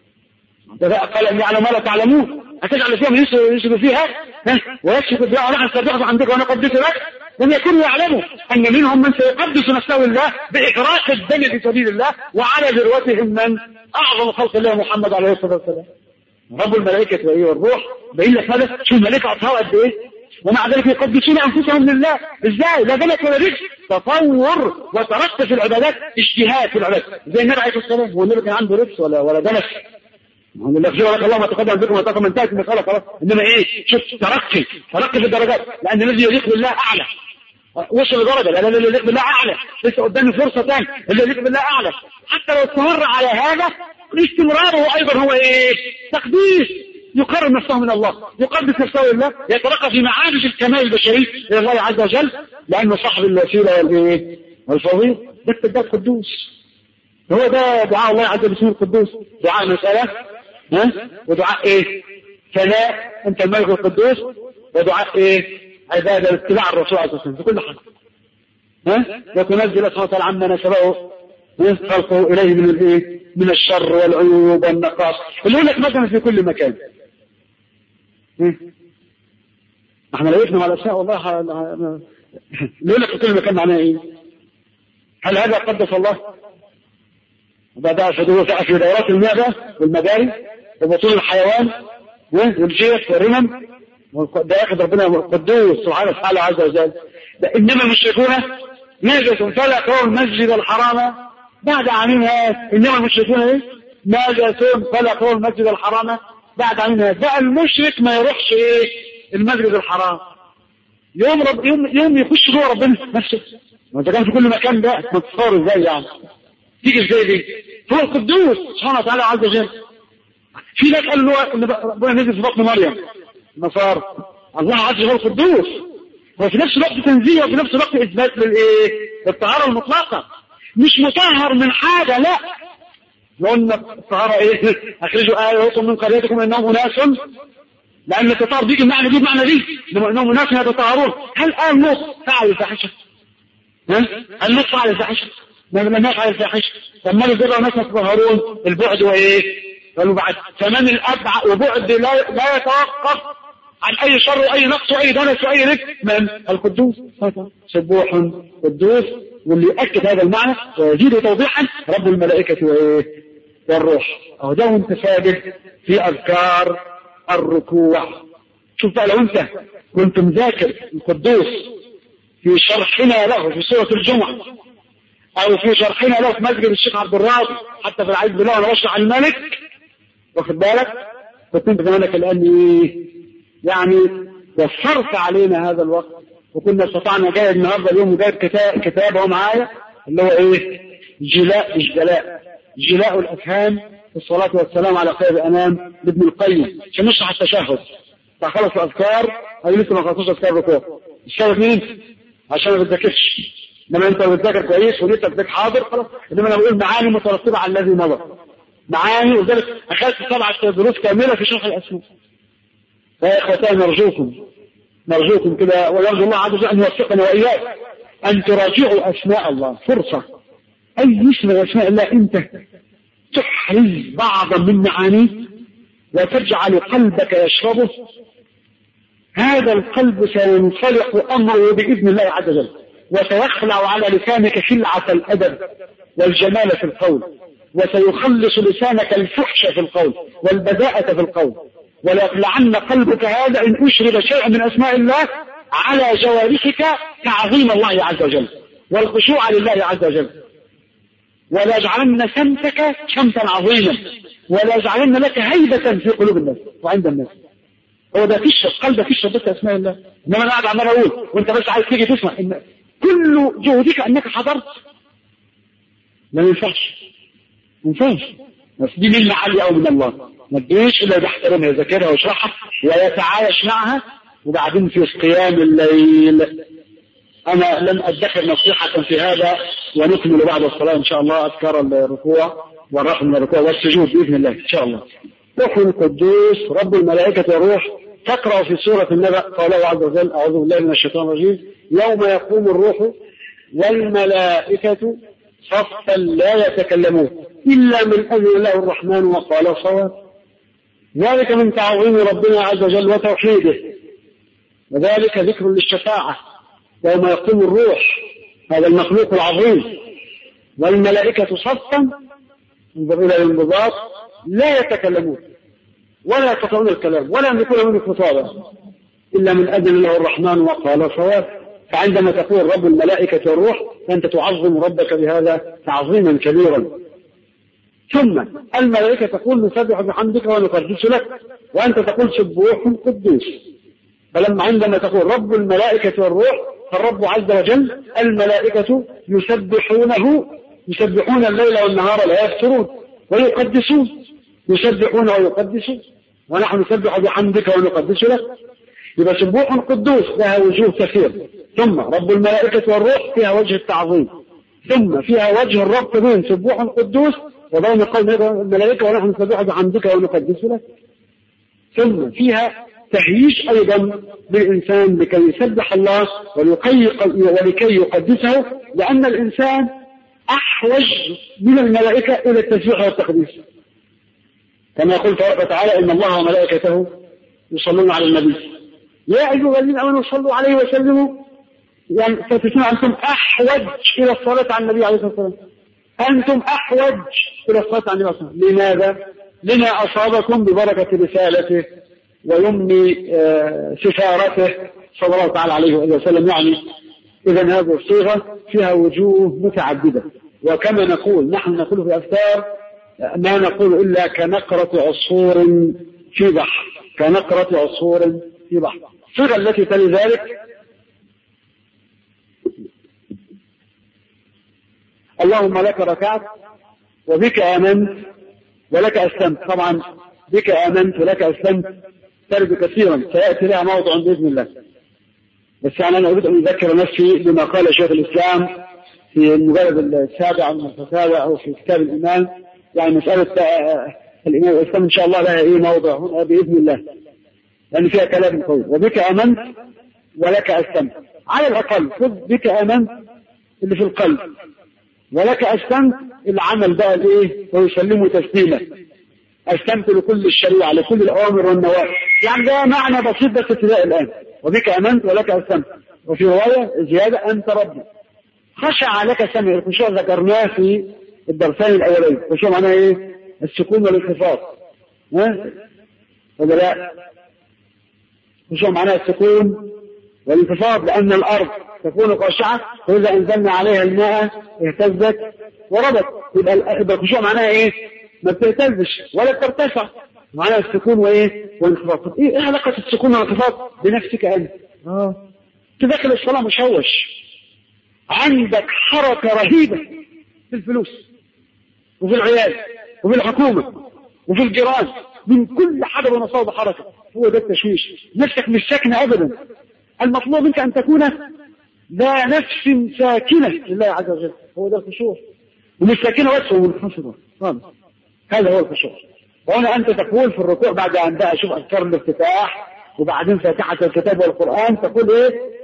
ده بقى قال أن يعلم ما لا تعلمون هتجعل فيها من يسر فيها ويكشف الدعاء ونحن سبحت عندك وانا قدس لك لم يكونوا يعلموا أن منهم من سيقدس نفسه لله بإغراق الدم في سبيل الله وعلى ذروتهم من أعظم خلق الله محمد عليه الصلاة والسلام رب الملائكة وإيه والروح بين لك هذا شو الملائكة أطهاء قد إيه ومع ذلك يقدسون أنفسهم لله إزاي لا ذلك ولا رجل تطور وترقى في العبادات اجتهاد في العبادات زي النبي عليه الصلاة والسلام هو النبي كان عنده رجس ولا ولا دنس الحمد لله خير لك الله ما تقدم بكم وتقدم من انتهت المسألة خلاص إنما إيه شوف ترقي ترقي في الدرجات لأن الذي يليق بالله أعلى وصل لدرجة لأن الذي يليق بالله أعلى لسه قدامي فرصة ثانيه الذي يليق بالله أعلى حتى لو استمر على هذا استمراره أيضا هو إيه تقديس يقرب نفسه من الله يقدس نفسه لله يترقى في معارج الكمال البشري إلى الله عز وجل لأنه صاحب الوسيلة والإيه والفضيل ده ده القدوس هو ده دعاء الله عز وجل باسمه القدوس دعاء مسألة ها ودعاء ايه ثناء انت الملك القدوس ودعاء ايه عبادة اتباع الرسول عليه الصلاة والسلام في كل حال ها وتنزل سبحانه وتعالى عما نسبه خلقه اليه من الايه من الشر والعيوب والنقاص اللي يقول لك مثلا في كل مكان احنا لو وقفنا على الاشياء والله اللي يقول لك في كل مكان معناه ايه هل هذا قدس الله بدأ في دورات المعدة والمجاري وبطول الحيوان والجيش والرمم ده ياخذ ربنا قدوس سبحانه وتعالى عز وجل انما المشركون نجس فلا قول المسجد الحرام بعد عاملها انما المشركون ايه نجس فلا قول المسجد الحرام بعد عاملها بقى المشرك ما يروحش ايه المسجد الحرام يوم رب يوم يوم يخش جوه ربنا نفسه ما انت كان في كل مكان ده ما تصور ازاي يعني تيجي ازاي دي هو القدوس سبحانه وتعالى عز وجل في ناس قالوا ان ربنا نزل في بطن مريم نصارى الله عز وجل القدوس وفي نفس الوقت تنزيه وفي نفس الوقت اثبات للايه الطهاره المطلقه مش مطهر من حاجه لا قلنا الطهاره ايه اخرجوا ايه من قريتكم انهم اناس لان التطهر بيجي المعنى دي بمعنى دي انهم اناس يتطهرون هل قال نص فعل الفاحشه ها هل نص فعل الفاحشه ما لمناش على الفاحشه طب ما البر وناس يتطهرون البعد وايه قالوا بعد كمان الابع وبعد لا, لا يتوقف عن اي شر واي نقص واي دنس واي رك من القدوس سبوح قدوس واللي يؤكد هذا المعنى ويزيد توضيحا رب الملائكة وايه والروح اهو ده وانت ساجد في اذكار الركوع شوف بقى لو انت كنت مذاكر القدوس في شرحنا له في سورة الجمعة او في شرحنا له في مسجد الشيخ عبد الراضي حتى في العيد بالله وانا بشرح الملك واخد بالك كنت انت زمانك الان ايه يعني وفرت علينا هذا الوقت وكنا استطعنا جاي النهارده اليوم جايب كتاب كتاب اهو معايا اللي هو ايه جلاء مش جلاء جلاء الافهام في الصلاة والسلام على خير الانام لابن القيم عشان نشرح التشهد فخلص الاذكار او لسه ما خلصوش اذكار الركوع السبب مين؟ عشان ما بتذاكرش انما انت بتذاكر كويس ولسه بتذاكر حاضر خلاص انما انا بقول معاني مترتبه على الذي مضى معاني ولذلك اخذت سبعه دروس كامله في شرح الاسماء فيا اخوتي نرجوكم نرجوكم كده ويرجو الله عز وجل ان يوفقنا واياك ان تراجعوا اسماء الله فرصه أي اسم من أسماء الله أنت تحرز بعضا من معانيه وتجعل قلبك يشربه هذا القلب سينصلح أمره بإذن الله عز وجل وسيخلع على لسانك شلعة الأدب والجمال في القول وسيخلص لسانك الفحش في القول والبذاءة في القول وليخلعن قلبك هذا إن أشرب شيئا من أسماء الله على جوارحك تعظيم الله عز وجل والخشوع لله عز وجل ولا يجعلن سمتك شمتا عظيما ولا يجعلن لك هيبة في قلوب الناس وعند الناس هو ده تشرب قلبك تشرب بس اسماء الله انما انا قاعد عمال اقول وانت بس عايز تيجي تسمع ان كل جهدك انك حضرت ما ينفعش ما ينفعش بس دي من عالية او من الله ما تجيش الا بيحترمها يذاكرها ويشرحها ويتعايش معها وبعدين في قيام الليل انا لم ادخر نصيحة في هذا ونكمل بعد الصلاة ان شاء الله اذكار الركوع والرفع من الركوع والسجود باذن الله ان شاء الله روح القدوس رب الملائكة والروح تقرأ في سورة النبأ قال عز وجل أعوذ بالله من الشيطان الرجيم يوم يقوم الروح والملائكة صفا لا يتكلمون إلا من أذن الله الرحمن وقال صواب ذلك من تعظيم ربنا عز وجل وتوحيده وذلك ذكر للشفاعة يوم يقوم الروح هذا المخلوق العظيم والملائكة صفا انظر إلى الانضباط لا يتكلمون ولا يستطيعون الكلام ولا يملكون منه خطابا إلا من أذن له الرحمن وقال صواب فعندما تقول رب الملائكة والروح فأنت تعظم ربك بهذا تعظيما كبيرا ثم الملائكة تقول نسبح بحمدك ونقدس لك وأنت تقول سبوح قدوس فلما عندما تقول رب الملائكة والروح فالرب عز وجل الملائكة يسبحونه يسبحون الليل والنهار لا يفترون ويقدسون يسبحون ويقدسون ونحن نسبح بحمدك ونقدس لك يبقى سبوح قدوس لها وجوه كثير ثم رب الملائكة والروح فيها وجه التعظيم ثم فيها وجه الربط بين سبوح قدوس وبين قول الملائكة ونحن نسبح بحمدك ونقدس لك ثم فيها تهييش أيضا للإنسان لكي يسبح الله ولكي يقدسه لأن الإنسان أحوج من الملائكة إلى التسبيح والتقديس كما يقول تبارك وتعالى إن الله وملائكته يصلون على النبي يا أيها الذين آمنوا صلوا عليه وسلموا يعني فتسمع أنتم أحوج إلى الصلاة على النبي عليه الصلاة والسلام أنتم أحوج إلى الصلاة على النبي عليه الصلاة والسلام لماذا؟ لما أصابكم ببركة رسالته ويمن سفارته صلى الله تعالى عليه وسلم يعني إذا هذه الصيغة فيها وجوه متعددة وكما نقول نحن نقول في أفكار ما نقول إلا كنقرة عصفور في بحر كنقرة عصفور في بحر الصيغة التي تلي ذلك اللهم لك ركعت وبك آمنت ولك أسلمت طبعا بك آمنت ولك أسلمت ترد كثيرا سيأتي لها موضع بإذن الله بس يعني أنا أريد أن أذكر نفسي بما قال شيخ الإسلام في المجلد السابع من الفتاوى أو في كتاب الإيمان يعني مسألة الإمام الإسلام إن شاء الله لها إيه موضع هنا بإذن الله لأن فيها كلام قوي وبك آمنت ولك أسلمت على الأقل خذ بك آمنت اللي في القلب ولك أسلمت العمل بقى الإيه ويسلمه تسليما أسلمت لكل الشريعة لكل الأوامر والنواهي يعني ده معنى بسيط بس ابتداء الآن وبك آمنت ولك أسلمت وفي رواية زيادة أنت ربي خشع لك سمع الخشوع ذكرناه في الدرسين الأولين الخشوع معناه إيه؟ السكون والانخفاض ها؟ ولا لا؟ الخشوع معناه السكون والانخفاض لأن الأرض تكون خاشعة فإذا أنزلنا عليها الماء اهتزت وربت يبقى الخشوع معناها إيه؟ ما بتهتزش ولا بترتفع معناها السكون وإيه؟ والانخفاض إيه علاقة السكون والانخفاض بنفسك أنت؟ آه تدخل الصلاة مشوش عندك حركة رهيبة في الفلوس وفي العيال وفي الحكومة وفي الجيران من كل حدب ونصاب حركة هو ده التشويش نفسك مش ساكنة أبدا المطلوب منك أن تكون ذا نفس ساكنة لله عز وجل هو ده الخشوع ومش ساكنة بس هو منحصرة خالص هذا هو الخشوع وهنا أنت تقول في الركوع بعد أن بقى شوف أذكار الافتتاح وبعدين فاتحة الكتاب والقرآن تقول إيه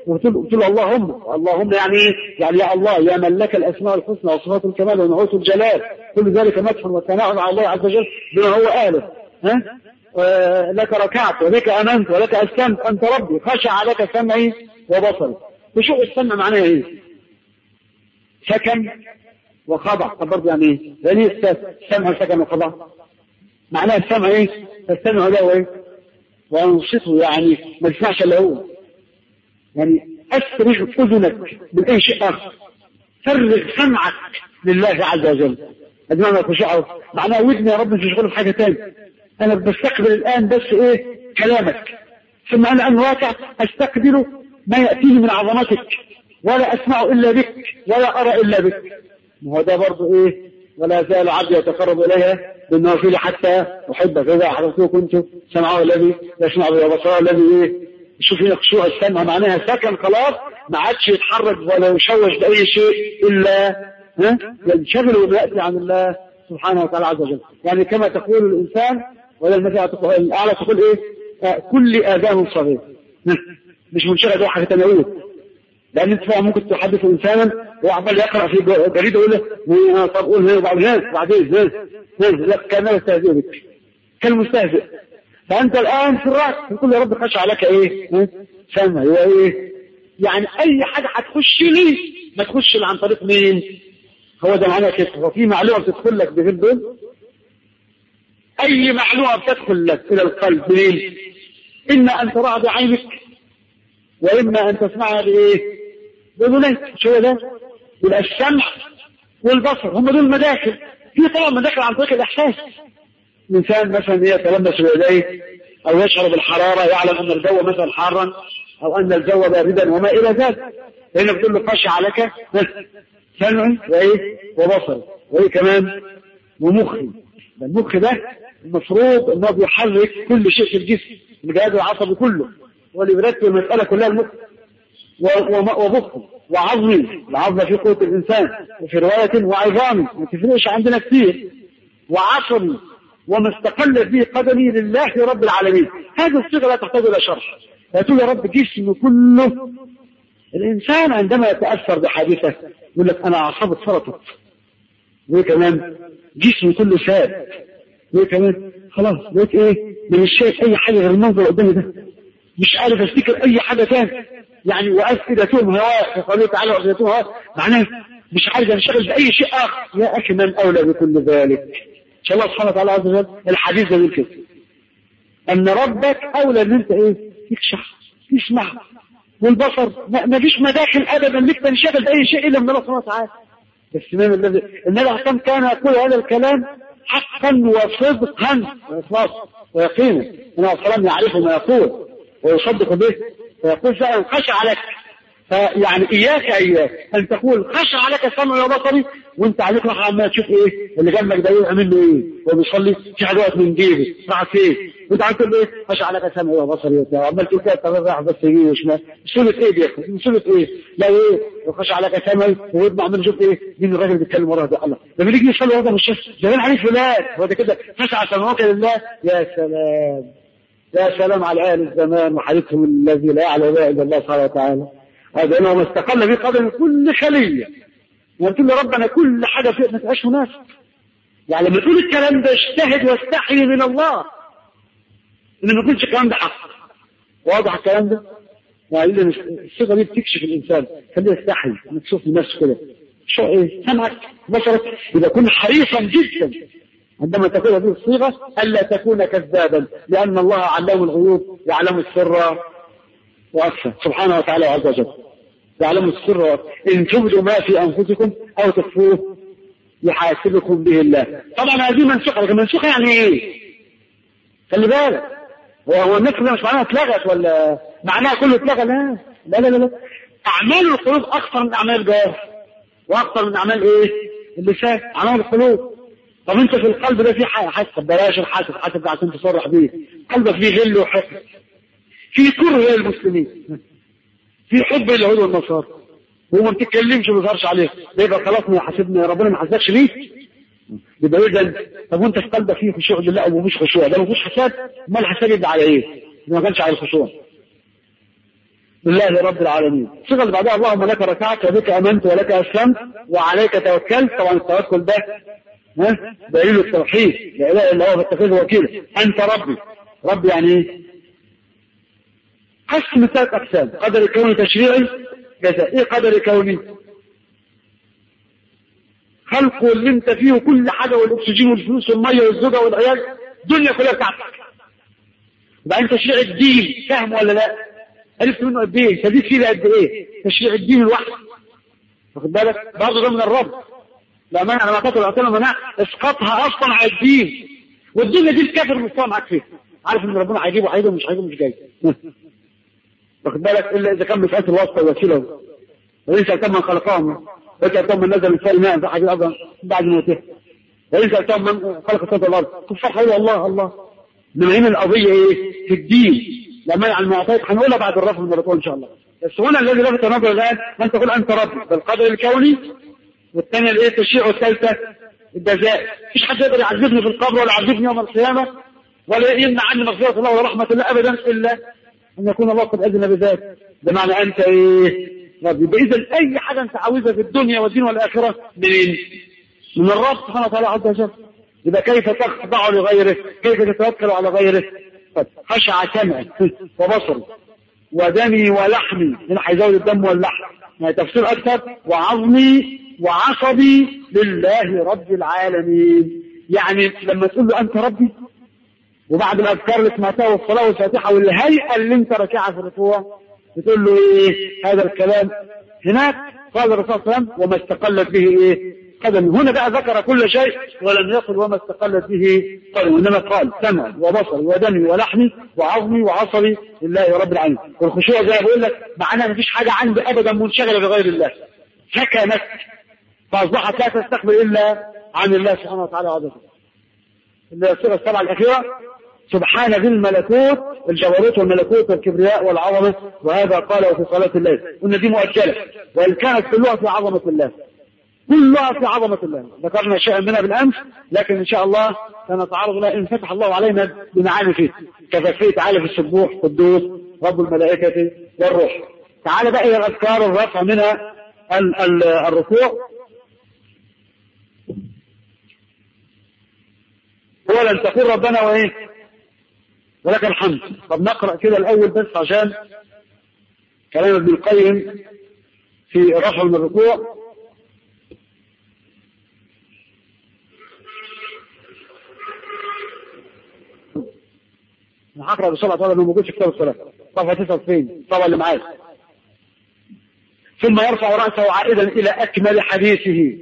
وقلت له اللهم اللهم يعني ايه؟ يعني يا الله يا من لك الاسماء الحسنى وصفات الكمال ونعوت الجلال كل ذلك مدح وثناء على الله عز وجل بما هو اهله ها لك ركعت ولك امنت ولك اسلمت انت ربي خشع لك سمعي وبصري خشوع السمع معناه ايه؟ سكن وخضع طب برضه يعني ايه؟ يعني ايه السمع سكن وخضع؟ معناه السمع ايه؟ تستمع له ايه؟ وانصته يعني ما تسمعش الا هو يعني افرغ اذنك من اي شيء اخر فرغ سمعك لله عز وجل ادمام الخشوع معناه ودني يا رب مش مشغول بحاجه ثانيه انا بستقبل الان بس ايه كلامك ثم انا ان واقع استقبل ما ياتيني من عظمتك ولا اسمع الا بك ولا ارى الا بك وهو ده برضه ايه ولا زال عبدي يتقرب اليها بالنوافل حتى احبك اذا احببته كنت سمعه الذي يسمع به وبصره الذي ايه شوف هنا خشوع السمع معناها سكن خلاص ما عادش يتحرك ولا يشوش باي شيء الا ها ينشغل وياتي عن الله سبحانه وتعالى عز وجل يعني كما تقول الانسان ولا المثل تقول الاعلى تقول ايه آه كل اذان صغير مش منشغل بأي حاجه ثانيه لان انت ممكن تحدث انسانا وعمال يقرا في جريده يقول له طب قول هنا وبعدين بعدين لا كان يستهزئ بك كالمستهزئ فانت الان في الراس تقول يا رب خشع لك ايه سمع هو ايه يعني اي حاجه هتخش لي ما تخش عن طريق مين هو ده معناه كده هو في معلومه بتدخل لك بغير دول اي معلومه بتدخل لك الى القلب منين اما ان تراها بعينك واما ان تسمعها بايه باذنيك مش هو ده يبقى السمع والبصر هم دول مداخل في طبعا مداخل عن طريق الاحساس الانسان مثلا يتلمس بيديه او يشعر بالحراره يعلم ان الجو مثلا حارا او ان الجو باردا وما الى ذلك هنا بتقول له خشع لك سمعي وايه وبصري وايه كمان ومخي المخ ده المفروض انه بيحرك كل شيء في الجسم الجهاز العصبي كله واللي بيرتب المساله كلها المخ ومخه وعظمي العظم في قوه الانسان وفي روايه وعظامي ما تفرقش عندنا كثير وعصبي وما استقلت به قدمي لله رب العالمين هذه الصيغه لا تحتاج الى شرح فتقول يا رب جسمي كله الانسان عندما يتاثر بحادثه يقول لك انا اعصابي اتفرطت وايه كمان جسمي كله ساد وايه كمان خلاص بقيت ايه مش شايف اي حاجه غير المنظر قدامي ده مش عارف افتكر اي حاجه تاني يعني وافئدتهم هواء في قوله تعالى وافئدتهم هواء معناه مش عارف انشغل باي شيء اخر يا اخي من اولى بكل ذلك ان شاء الله سبحانه وتعالى عز وجل الحديث ده كده ان ربك اولى ان انت ايه تكشح تسمع والبصر ما فيش مداخل ابدا لك تنشغل باي شيء الا من الله سبحانه وتعالى بس الامام الذي النبي عليه كان يقول هذا الكلام حقا وصدقا واخلاص ويقينا النبي عليه السلام يعرف ما يقول ويصدق به فيقول فعلا خشع لك فيعني اياك اياك ان تقول خشع لك سمعي وبصري وانت عليك راح عمال تشوف ايه اللي جنبك ده يعمل منه ايه هو بيصلي في حاجه وقت من جيبه راح فين وانت عمال تقول ايه خشع لك سمعي وبصري وبتاع عمال تقول كده طب راح بس يمين وشمال سوره ايه دي سوره ايه لا ايه وخشع لك سمعي وابن عمال يشوف ايه مين الراجل اللي بيتكلم وراه ده الله ده بيجي يصلي هذا مش ده باين عليه فلان هو ده كده خشع سمعك لله يا سلام يا سلام على اهل الزمان وحديثهم الذي لا يعلم الا الله سبحانه وتعالى هذا انه ما استقل به قدم كل خليه وقلت له ربنا كل حاجه فيه ما تبقاش مناسب يعني لما تقول الكلام ده اجتهد واستحي من الله ان ما يكونش الكلام ده حق واضح الكلام ده يعني الصيغه دي بتكشف الانسان خليه يستحي انك تشوف نفسه كده شو ايه سمعك بصرك يبقى كن حريصا جدا عندما تقول هذه الصيغه الا تكون كذابا لان الله علام الغيوب يعلم السر واكثر سبحانه وتعالى عز وجل يعلم السر ان تبدوا ما في انفسكم او تخفوه يحاسبكم به الله طبعا هذه منسوخه لكن منسوخه يعني ايه؟ خلي بالك هو النسخ ده مش معناها اتلغت ولا معناها كله اتلغى لا لا لا لا اعمال القلوب اكثر من اعمال الجوارح واكثر من اعمال ايه؟ اللسان اعمال القلوب طب انت في القلب ده في حسب بلاش الحسد حسد عشان تصرح بيه قلبك فيه غل وحقد في كره للمسلمين في حب اليهود والنصارى وما بتتكلمش ما بيظهرش عليك يبقى خلاص ما حاسبنا ربنا ما حاسبكش ليه يبقى اذا طب وانت في قلبك فيه خشوع لله او مفيش خشوع ده مفيش حساب امال الحساب يبقى على ايه؟ ما كانش على الخشوع لله رب العالمين الصيغه اللي بعدها اللهم لك ركعت وبك امنت ولك اسلمت وعليك توكلت طبعا التوكل ده ها دليل التوحيد لا اله الا هو فاتخذه وكيلا انت ربي ربي يعني ايه؟ قسم ثلاث اقسام قدر كوني تشريعي جزاء ايه قدر كوني؟ خلقه اللي انت فيه وكل حاجه والاكسجين والفلوس والميه والزوجه والعيال الدنيا كلها بتاعتك وبعدين تشريع الدين فاهم ولا لا؟ عرفت منه قد ايه؟ شديد فيه قد ايه؟ تشريع الدين لوحده واخد بالك؟ برضه ده من الرب بأمانة على ما قتل العطية مناع اسقطها اصلا على الدين والدنيا دي الكافر مستوى معاك فيها عارف ان ربنا هيجيبه هيجيبه مش هيجيبه مش جاي واخد بالك الا اذا كان مساله الواسطه والوسيله وليس كم من خلقهم وليس كم من نزل الانسان ماء في حاجه الارض بعد موته وليس كم من خلق السماوات والارض كفار حلو الله الله انما هنا القضيه ايه؟ في الدين لما على المعطيات هنقولها بعد الرفع من الرسول ان شاء الله بس هنا الذي لفت نظر الان ان تقول انت ربي بالقدر الكوني والثانيه الايه التشريع والثالثه الجزاء مفيش حد يقدر يعذبني في القبر ولا يعذبني يوم القيامه ولا يمنع عني مغفره الله ولا رحمه الله ابدا الا ان يكون الله قد اذن بذلك بمعنى انت ايه ربي يبقى اذا اي حاجه انت عاوزها في الدنيا والدين والاخره منين؟ من الرب سبحانه وتعالى عز وجل يبقى كيف تخضع لغيره؟ كيف تتوكل على غيره؟ خشع سمعي وبصري ودمي ولحمي هنا هيزود الدم واللحم يعني تفسير اكثر وعظمي وعصبي لله رب العالمين يعني لما تقول له انت ربي وبعد الاذكار اللي سمعتها والصلاه والفاتحه والهيئه اللي انت راكعها في الركوع بتقول له ايه هذا الكلام هناك قال الرسول صلى الله عليه وسلم وما استقلت به ايه قدم هنا بقى ذكر كل شيء ولم يقل وما استقلت به قدم انما قال سمع وبصري ودمي ولحمي وعظمي وعصبي لله رب العالمين والخشوع زي ما بقول لك معناه مفيش حاجه عندي ابدا منشغله بغير الله سكنت فاصبحت لا تستقبل الا عن الله سبحانه وتعالى عز وجل الصيغه السبعه الاخيره سبحان ذي الملكوت الجبروت والملكوت والكبرياء والعظمه وهذا قاله في صلاه الليل قلنا دي مؤجله وان كانت كلها في عظمه الله كلها في عظمة الله ذكرنا شيئا منها بالأمس لكن إن شاء الله سنتعرض لها إن فتح الله علينا بمعاني فيه كفافية تعالى في السبوح قدوس رب الملائكة والروح تعالى بقى إلى الأذكار الرفع منها ال ال الركوع هو لن تقول ربنا وإيه ولك الحمد طب نقرأ كده الأول بس عشان كلام ابن القيم في الرفع من الركوع انا هقرا بسرعه طبعا انه موجود في كتاب الصلاه صفحه 99 طبعا اللي معايا ثم يرفع راسه عائدا الى اكمل حديثه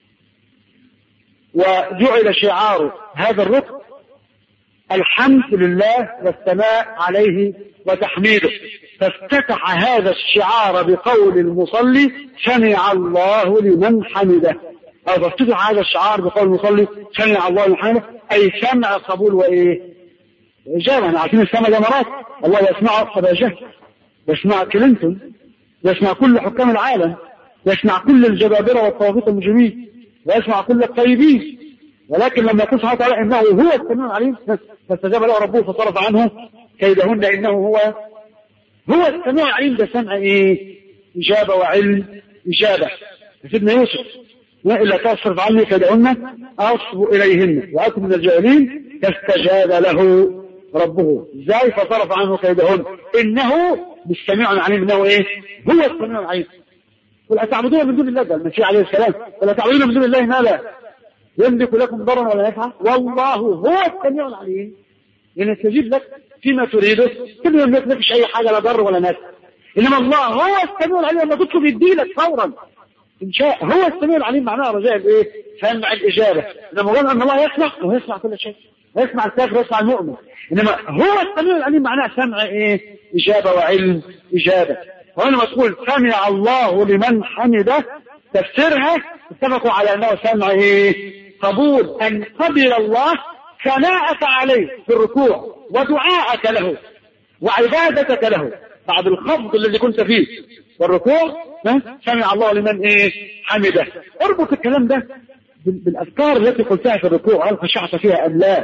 وجعل شعار هذا الركن الحمد لله والثناء عليه وتحميده فافتتح هذا الشعار بقول المصلي سمع الله لمن حمده او فافتتح هذا الشعار بقول المصلي سمع الله لمن حمده اي سمع قبول وايه إجابة احنا عارفين السماء جمرات الله يسمع أبا جهل يسمع كلينتون يسمع كل حكام العالم يسمع كل الجبابرة والطواغيت المجرمين ويسمع كل الطيبين ولكن لما يقول سبحانه وتعالى انه هو السميع العليم فاستجاب له ربه فصرف عنه كيدهن انه هو هو السميع العليم ده سمع ايه؟ اجابه وعلم اجابه سيدنا يوسف والا تصرف عني كيدهن اصب اليهن واكن من الجاهلين فاستجاب له ربه ازاي فصرف عنه كيدهن انه بالسميع العليم انه ايه هو السميع العليم قل اتعبدون من دون الله ده المسيح عليه السلام ولا تعبدون من دون الله ما لا يملك لكم ضرا ولا نفعا والله هو السميع العليم يستجيب لك فيما تريده كل يملك لك اي حاجه لا ضر ولا نفع انما الله هو السميع العليم لما تطلب يديلك فورا ان شاء هو السميع العليم معناه رجاء الايه؟ سمع الاجابه لما قلنا ان الله يسمع ويسمع كل شيء يسمع الكافر ويسمع المؤمن انما هو السميع العليم معناه سمع ايه اجابه وعلم اجابه ولما تقول سمع الله لمن حمده تفسيرها اتفقوا على انه سمع ايه قبول ان قبل الله ثناءك عليه في الركوع ودعاءك له وعبادتك له بعد الخفض الذي كنت فيه والركوع سمع الله لمن ايه حمده اربط الكلام ده بالاذكار التي قلتها في الركوع هل خشعت فيها ام لا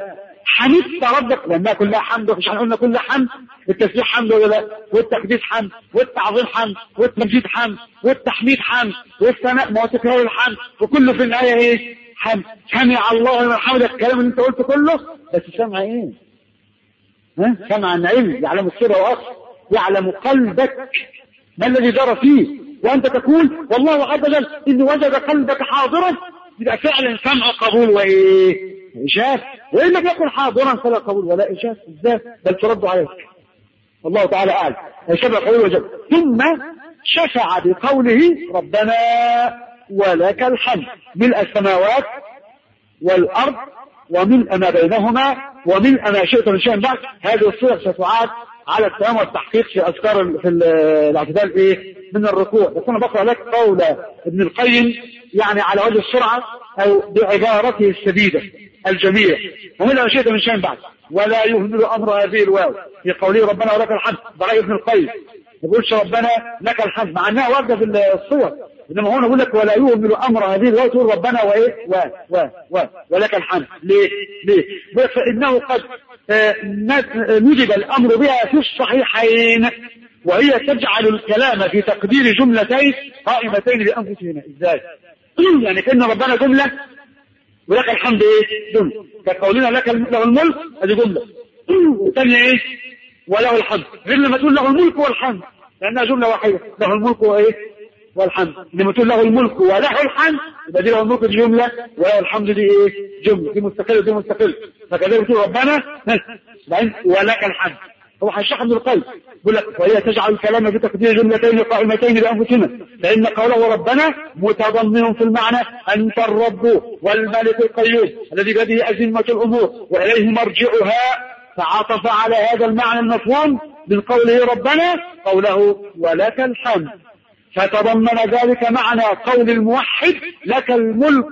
حمدت ربك لانها كلها حمد مش هنقولنا كلها حمد التسبيح حمد ولا لا والتقديس حمد والتعظيم حمد والتمجيد حمد والتحميد حمد والثناء ما هو تكرار الحمد وكله في النهايه ايه حمد سمع الله لمن حمدك الكلام اللي انت قلته كله بس سمع ايه ها سمع النعيم يعلم السر واخر يعلم قلبك ما الذي جرى فيه وانت تقول والله عز وجل ان وجد قلبك حاضرا يبقى فعلا سمع قبول وايه إجاب وإن لم يكن حاضرا فلا قبول ولا إجاب ازاي بل ترد عليك الله تعالى أعلم شفع قبول وجب ثم شفع بقوله ربنا ولك الحمد ملء السماوات والأرض وملء ما بينهما وملء ما شئت من شيء بعد هذه الصيغ شفاعات على التمام والتحقيق في أذكار في الاعتدال إيه من الركوع بس أنا بقرأ لك قول ابن القيم يعني على وجه السرعة أو بعبارته السديدة الجميع ومن ما شئت من شيء بعد ولا يهمل أمر هذه الواو في قوله ربنا ولك الحمد برأي ابن القيم ما يقولش ربنا لك الحمد مع انها وارده في الصور انما هنا يقول لك ولا يهمل امر هذه الواو تقول ربنا وايه و و و ولك الحمد ليه ليه فانه قد نجد الامر بها في الصحيحين وهي تجعل الكلام في تقدير جملتين قائمتين بانفسهما ازاي يعني كان ربنا جمله ولك الحمد ايه جمله كقولنا لك له الملك هذه جمله والثانيه ايه وله الحمد غير لما تقول له الملك والحمد لانها جمله واحده له الملك وايه والحمد لما تقول له الملك وله الحمد يبقى دي له الملك دي جمله وله الحمد دي ايه جمله دي مستقله ودي مستقله فكذلك تقول ربنا بعدين ولك الحمد هو هيشرح ابن القيم يقول لك وهي تجعل الكلام بتقدير جملتين قائمتين بانفسنا فان قوله ربنا متضمن في المعنى انت الرب والملك القيوم الذي بيده ازمه الامور واليه مرجعها فعطف على هذا المعنى المفهوم من قوله ربنا قوله ولك الحمد فتضمن ذلك معنى قول الموحد لك الملك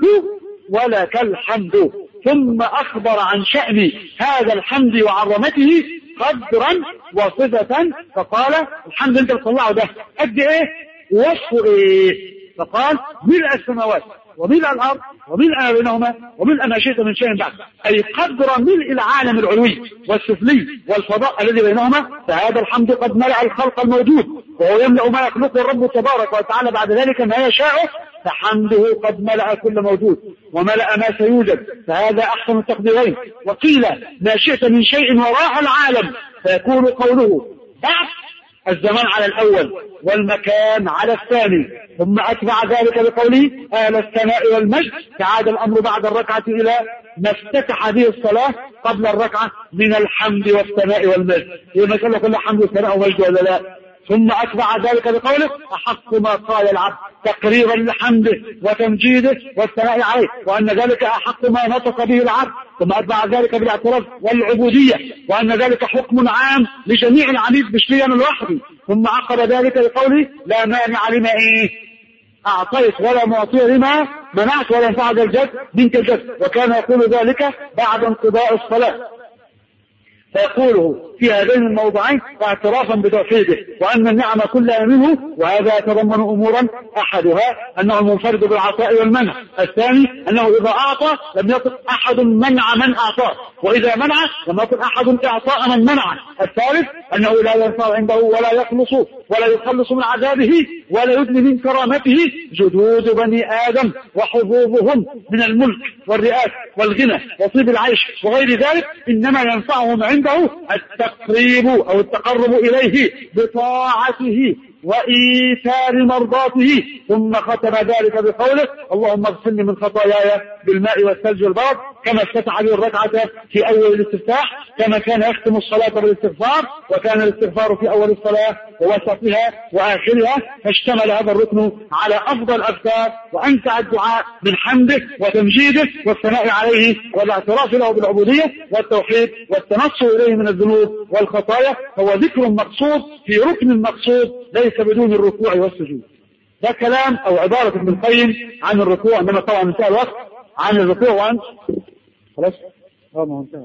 ولك الحمد ثم أخبر عن شأن هذا الحمد وعظمته قدرا وصفة فقال الحمد انت بتطلعه ده قد ايه وصفه ايه فقال ملء السماوات وملء الارض وملء ما بينهما وملء ما شئت من شيء بعد اي قدر ملء العالم العلوي والسفلي والفضاء الذي بينهما فهذا الحمد قد ملأ الخلق الموجود وهو يملأ ما يخلقه الرب تبارك وتعالى بعد ذلك ما يشاء فحمده قد ملأ كل موجود وملأ ما سيوجد فهذا أحسن التقديرين وقيل ما شئت من شيء وراء العالم فيكون قوله بعد الزمان على الأول والمكان على الثاني ثم أتبع ذلك بقوله آل الثناء والمجد فعاد الأمر بعد الركعة إلى ما افتتح به الصلاة قبل الركعة من الحمد والثناء والمجد هي مسألة كلها حمد والثناء ومجد ولا لا ثم أتبع ذلك بقوله أحق ما قال العبد تقريرا لحمده وتمجيده والثناء عليه وأن ذلك أحق ما نطق به العبد ثم أتبع ذلك بالاعتراف والعبودية وأن ذلك حكم عام لجميع العبيد مش لي أنا لوحدي ثم عقب ذلك بقوله لا مانع لما إيه أعطيت ولا معطي لما منعت ولا ينفع الجد منك الجد وكان يقول ذلك بعد انقضاء الصلاة فيقوله في هذين الموضعين اعترافا بتوحيده وان النعم كلها منه وهذا يتضمن امورا احدها انه المنفرد بالعطاء والمنع الثاني انه اذا اعطى لم يطق احد منع من اعطاه واذا منع لم يطق احد اعطاء من منع الثالث انه لا ينفع عنده ولا يخلص ولا يخلص من عذابه ولا يدني من كرامته جدود بني ادم وحظوظهم من الملك والرئاسه والغنى وطيب العيش وغير ذلك انما ينفعهم عنده التقريب او التقرب اليه بطاعته وإيثار مرضاته ثم ختم ذلك بقوله اللهم اغسلني من خطاياي بالماء والثلج والبرد كما افتتح به الركعة في أول الاستفتاح كما كان يختم الصلاة بالاستغفار وكان الاستغفار في أول الصلاة ووسطها وآخرها فاشتمل هذا الركن على أفضل الأذكار وأنفع الدعاء من حمده وتمجيده والثناء عليه والاعتراف له بالعبودية والتوحيد والتنصر إليه من الذنوب والخطايا هو ذكر مقصود في ركن مقصود ليس بدون الركوع والسجود ده كلام أو عبارة ابن القيم عن الركوع إنما طبعا انتهى الوقت عن الركوع وعن خلاص اه ما هو انتهى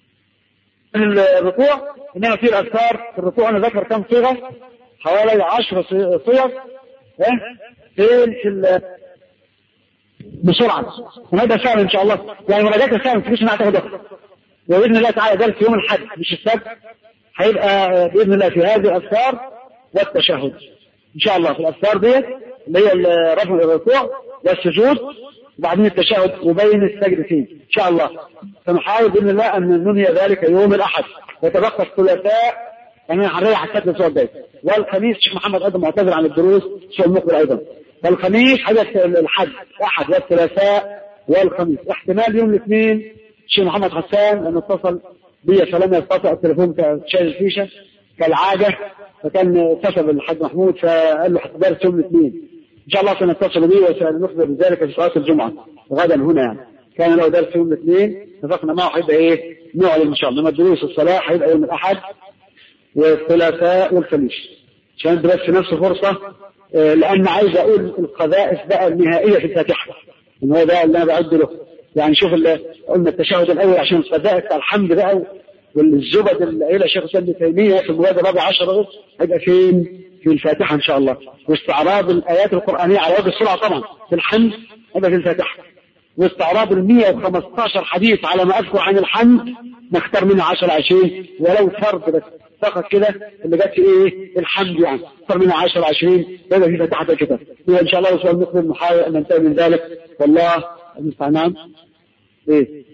الركوع انما في الاذكار في الركوع انا ذكر كم صيغه حوالي 10 صيغ فين في ال بسرعه وهذا سهل ان شاء الله يعني مراجعه سهل مش انها تاخد وقت وباذن الله تعالى درس يوم الاحد مش السبت هيبقى باذن الله في هذه الاذكار والتشهد ان شاء الله في الاذكار ديت اللي هي رفع الركوع والسجود وبعدين التشهد وبين السجدتين ان شاء الله سنحاول باذن الله ان ننهي ذلك يوم الاحد وتبقى الثلاثاء يعني هنريح حتى الاسبوع الجاي والخميس الشيخ محمد ايضا معتذر عن الدروس الاسبوع المقبل ايضا والخميس حدث الحد احد والثلاثاء والخميس احتمال يوم الاثنين الشيخ محمد حسان لانه اتصل بي فلم يستطع التليفون شايل الفيشه كالعاده فكان اتصل بالحاج محمود فقال له هتدرس يوم الاثنين ان شاء الله سنتصل به وسنخبر بذلك في صلاه الجمعه غدا هنا يعني كان له درس يوم الاثنين اتفقنا معه هيبقى ايه نعلن ان شاء الله انما دروس الصلاه هيبقى يوم الاحد والثلاثاء والخميس عشان بس نفس فرصه لان عايز اقول القذائف بقى النهائيه في الفاتحه ان هو ده اللي انا بعد له يعني شوف قلنا التشهد الاول عشان القذائف الحمد بقى والزبد اللي قايلها شيخ الاسلام ابن تيميه في المجلد الرابع عشر هيبقى فين؟ في الفاتحه ان شاء الله واستعراض الايات القرانيه على وجه السرعه طبعا في الحمد هيبقى في الفاتحه واستعراض ال 115 حديث على ما اذكر عن الحمد نختار منها 10 20 ولو فرد بس فقط كده اللي جت ايه الحمد يعني نختار منها 10 20 هذا في فاتحه الكتاب هي ان شاء الله الاسبوع المقبل نحاول ان ننتهي من ذلك والله المستعان ايه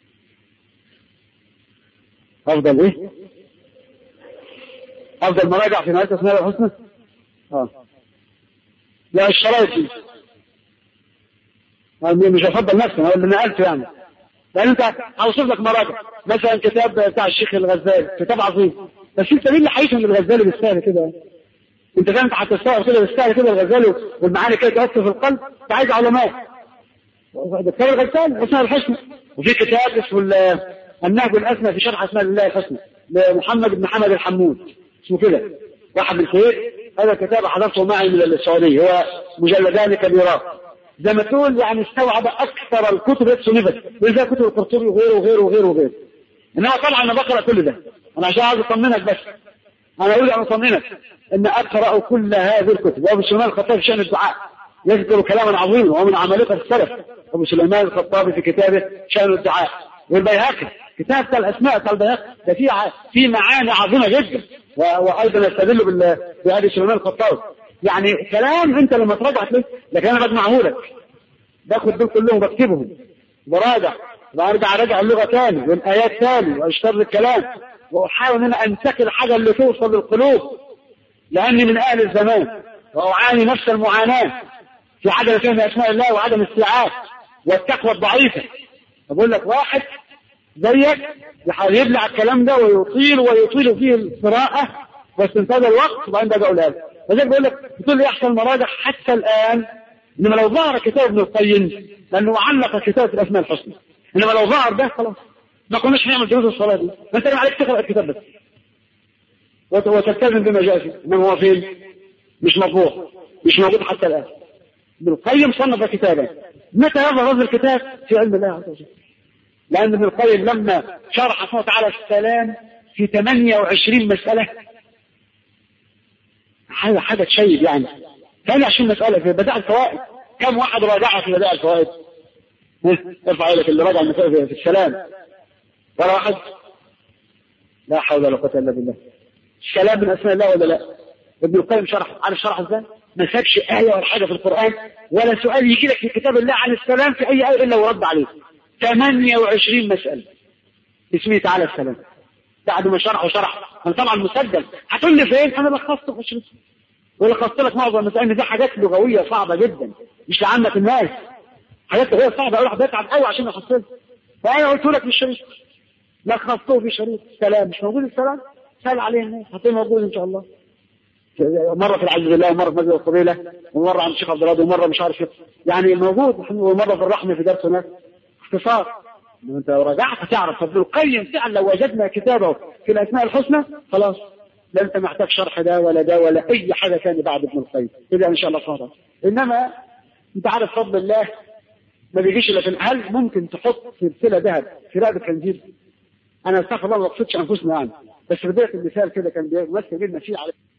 افضل ايه افضل مراجع في نهايه اسماء الحسنى اه لا الشرايط دي مش هفضل نفسي انا اللي نقلته يعني لان انت هوصف لك مراجع مثلا كتاب بتاع الشيخ الغزالي كتاب عظيم بس انت مين اللي هيفهم الغزالي بالسهل كده انت فاهم انت هتستوعب كده بالسهل كده الغزالي والمعاني كده تأثر في القلب انت عايز علماء دكتور الغزالي اسماء الحسنى وفي كتاب اسمه النهج الاسمى في شرح اسماء الله الحسنى لمحمد بن حمد الحمود اسمه كده واحد من الكويت هذا الكتاب حضرته معي من السعوديه هو مجلدان كبيران زي ما تقول يعني استوعب اكثر الكتب التي صنفت زي كتب القرطبي وغيره وغيره وغيره وغيره انما طبعا انا بقرا كل ده انا عشان عايز اطمنك بس انا اقول ان اطمنك ان اقرا كل هذه الكتب وابو سليمان الخطابي في شان الدعاء يذكر كلاما عظيما وهو من عمالقه السلف ابو سليمان الخطابي في كتابه شان الدعاء والبيهقي كتاب بتاع الاسماء بتاع البيهقي ده فيه في معاني عظيمه جدا وايضا يستدل بهذه سليمان الخطابي يعني كلام انت لما تراجع تلاقيه لكن انا بجمعه لك باخد دول كلهم بكتبهم براجع وارجع اراجع اللغه تاني والايات تاني واشتر الكلام واحاول ان انا انتقل الحاجه اللي توصل للقلوب لاني من اهل الزمان واعاني نفس المعاناه في عدم فهم اسماء الله وعدم استيعاب والتقوى الضعيفه بقول لك واحد زيك يحاول يبلع الكلام ده ويطيل ويطيل فيه القراءه واستنتاج الوقت وبعدين باجي اقولها لك فزي بقول لك بتقول لي احسن مراجع حتى الان انما لو ظهر كتاب ابن القيم لانه علق كتاب في الاسماء الحسنى انما لو ظهر ده خلاص ما كناش هنعمل جواز الصلاه دي ما انت عليك تقرا الكتاب بس وتلتزم بما جاء فيه انما هو فين؟ مش مطبوع مش موجود حتى الان ابن القيم صنف كتابا متى يظهر هذا الكتاب في علم الله عز وجل لان ابن القيم لما شرح سبحانه وتعالى السلام في 28 مساله حاجه حاجه تشيب يعني 28 مساله في بدائع الفوائد كم واحد راجعها في بدائع الفوائد؟ ارفع يدك اللي راجع المسائل في السلام ولا واحد لا حول ولا قوه الا بالله السلام من اسماء الله ولا لا؟ ابن القيم شرح عارف شرح ازاي؟ ما سابش آية ولا حاجة في القرآن ولا سؤال يجي لك في كتاب الله عن السلام في أي آية إلا ورد عليه 28 مسألة اسمه تعالى السلام بعد ما شرح وشرح أنا طبعا مسجل هتقول لي فين أنا لخصت في 20 ولخصت لك معظم المسائل دي حاجات لغوية صعبة جدا مش لعامة الناس حاجات لغوية صعبة أقول لك بتعب قوي عشان أحصلها فأنا قلت لك في الشريط لخصته في شريط السلام مش موجود السلام سأل عليه هناك هتلاقيه موجود إن شاء الله مرة في العز بالله ومرة في مسجد القبيلة ومرة عند الشيخ عبد الرازق ومرة مش عارف ايه يعني موجود ومرة في الرحمة في درس هناك اختصار انت لو رجعت هتعرف فابن القيم فعلا لو وجدنا كتابه في الاسماء الحسنى خلاص لا انت محتاج شرح ده ولا ده ولا اي حاجه ثانيه بعد ابن القيم كده ان شاء الله فاضل انما انت عارف فضل الله ما بيجيش الا في هل ممكن تحط سلسله ذهب في رقبه خنزير انا استغفر الله ما اقصدش انفسنا يعني بس في بدايه المثال كده كان بيمثل لنا شيء على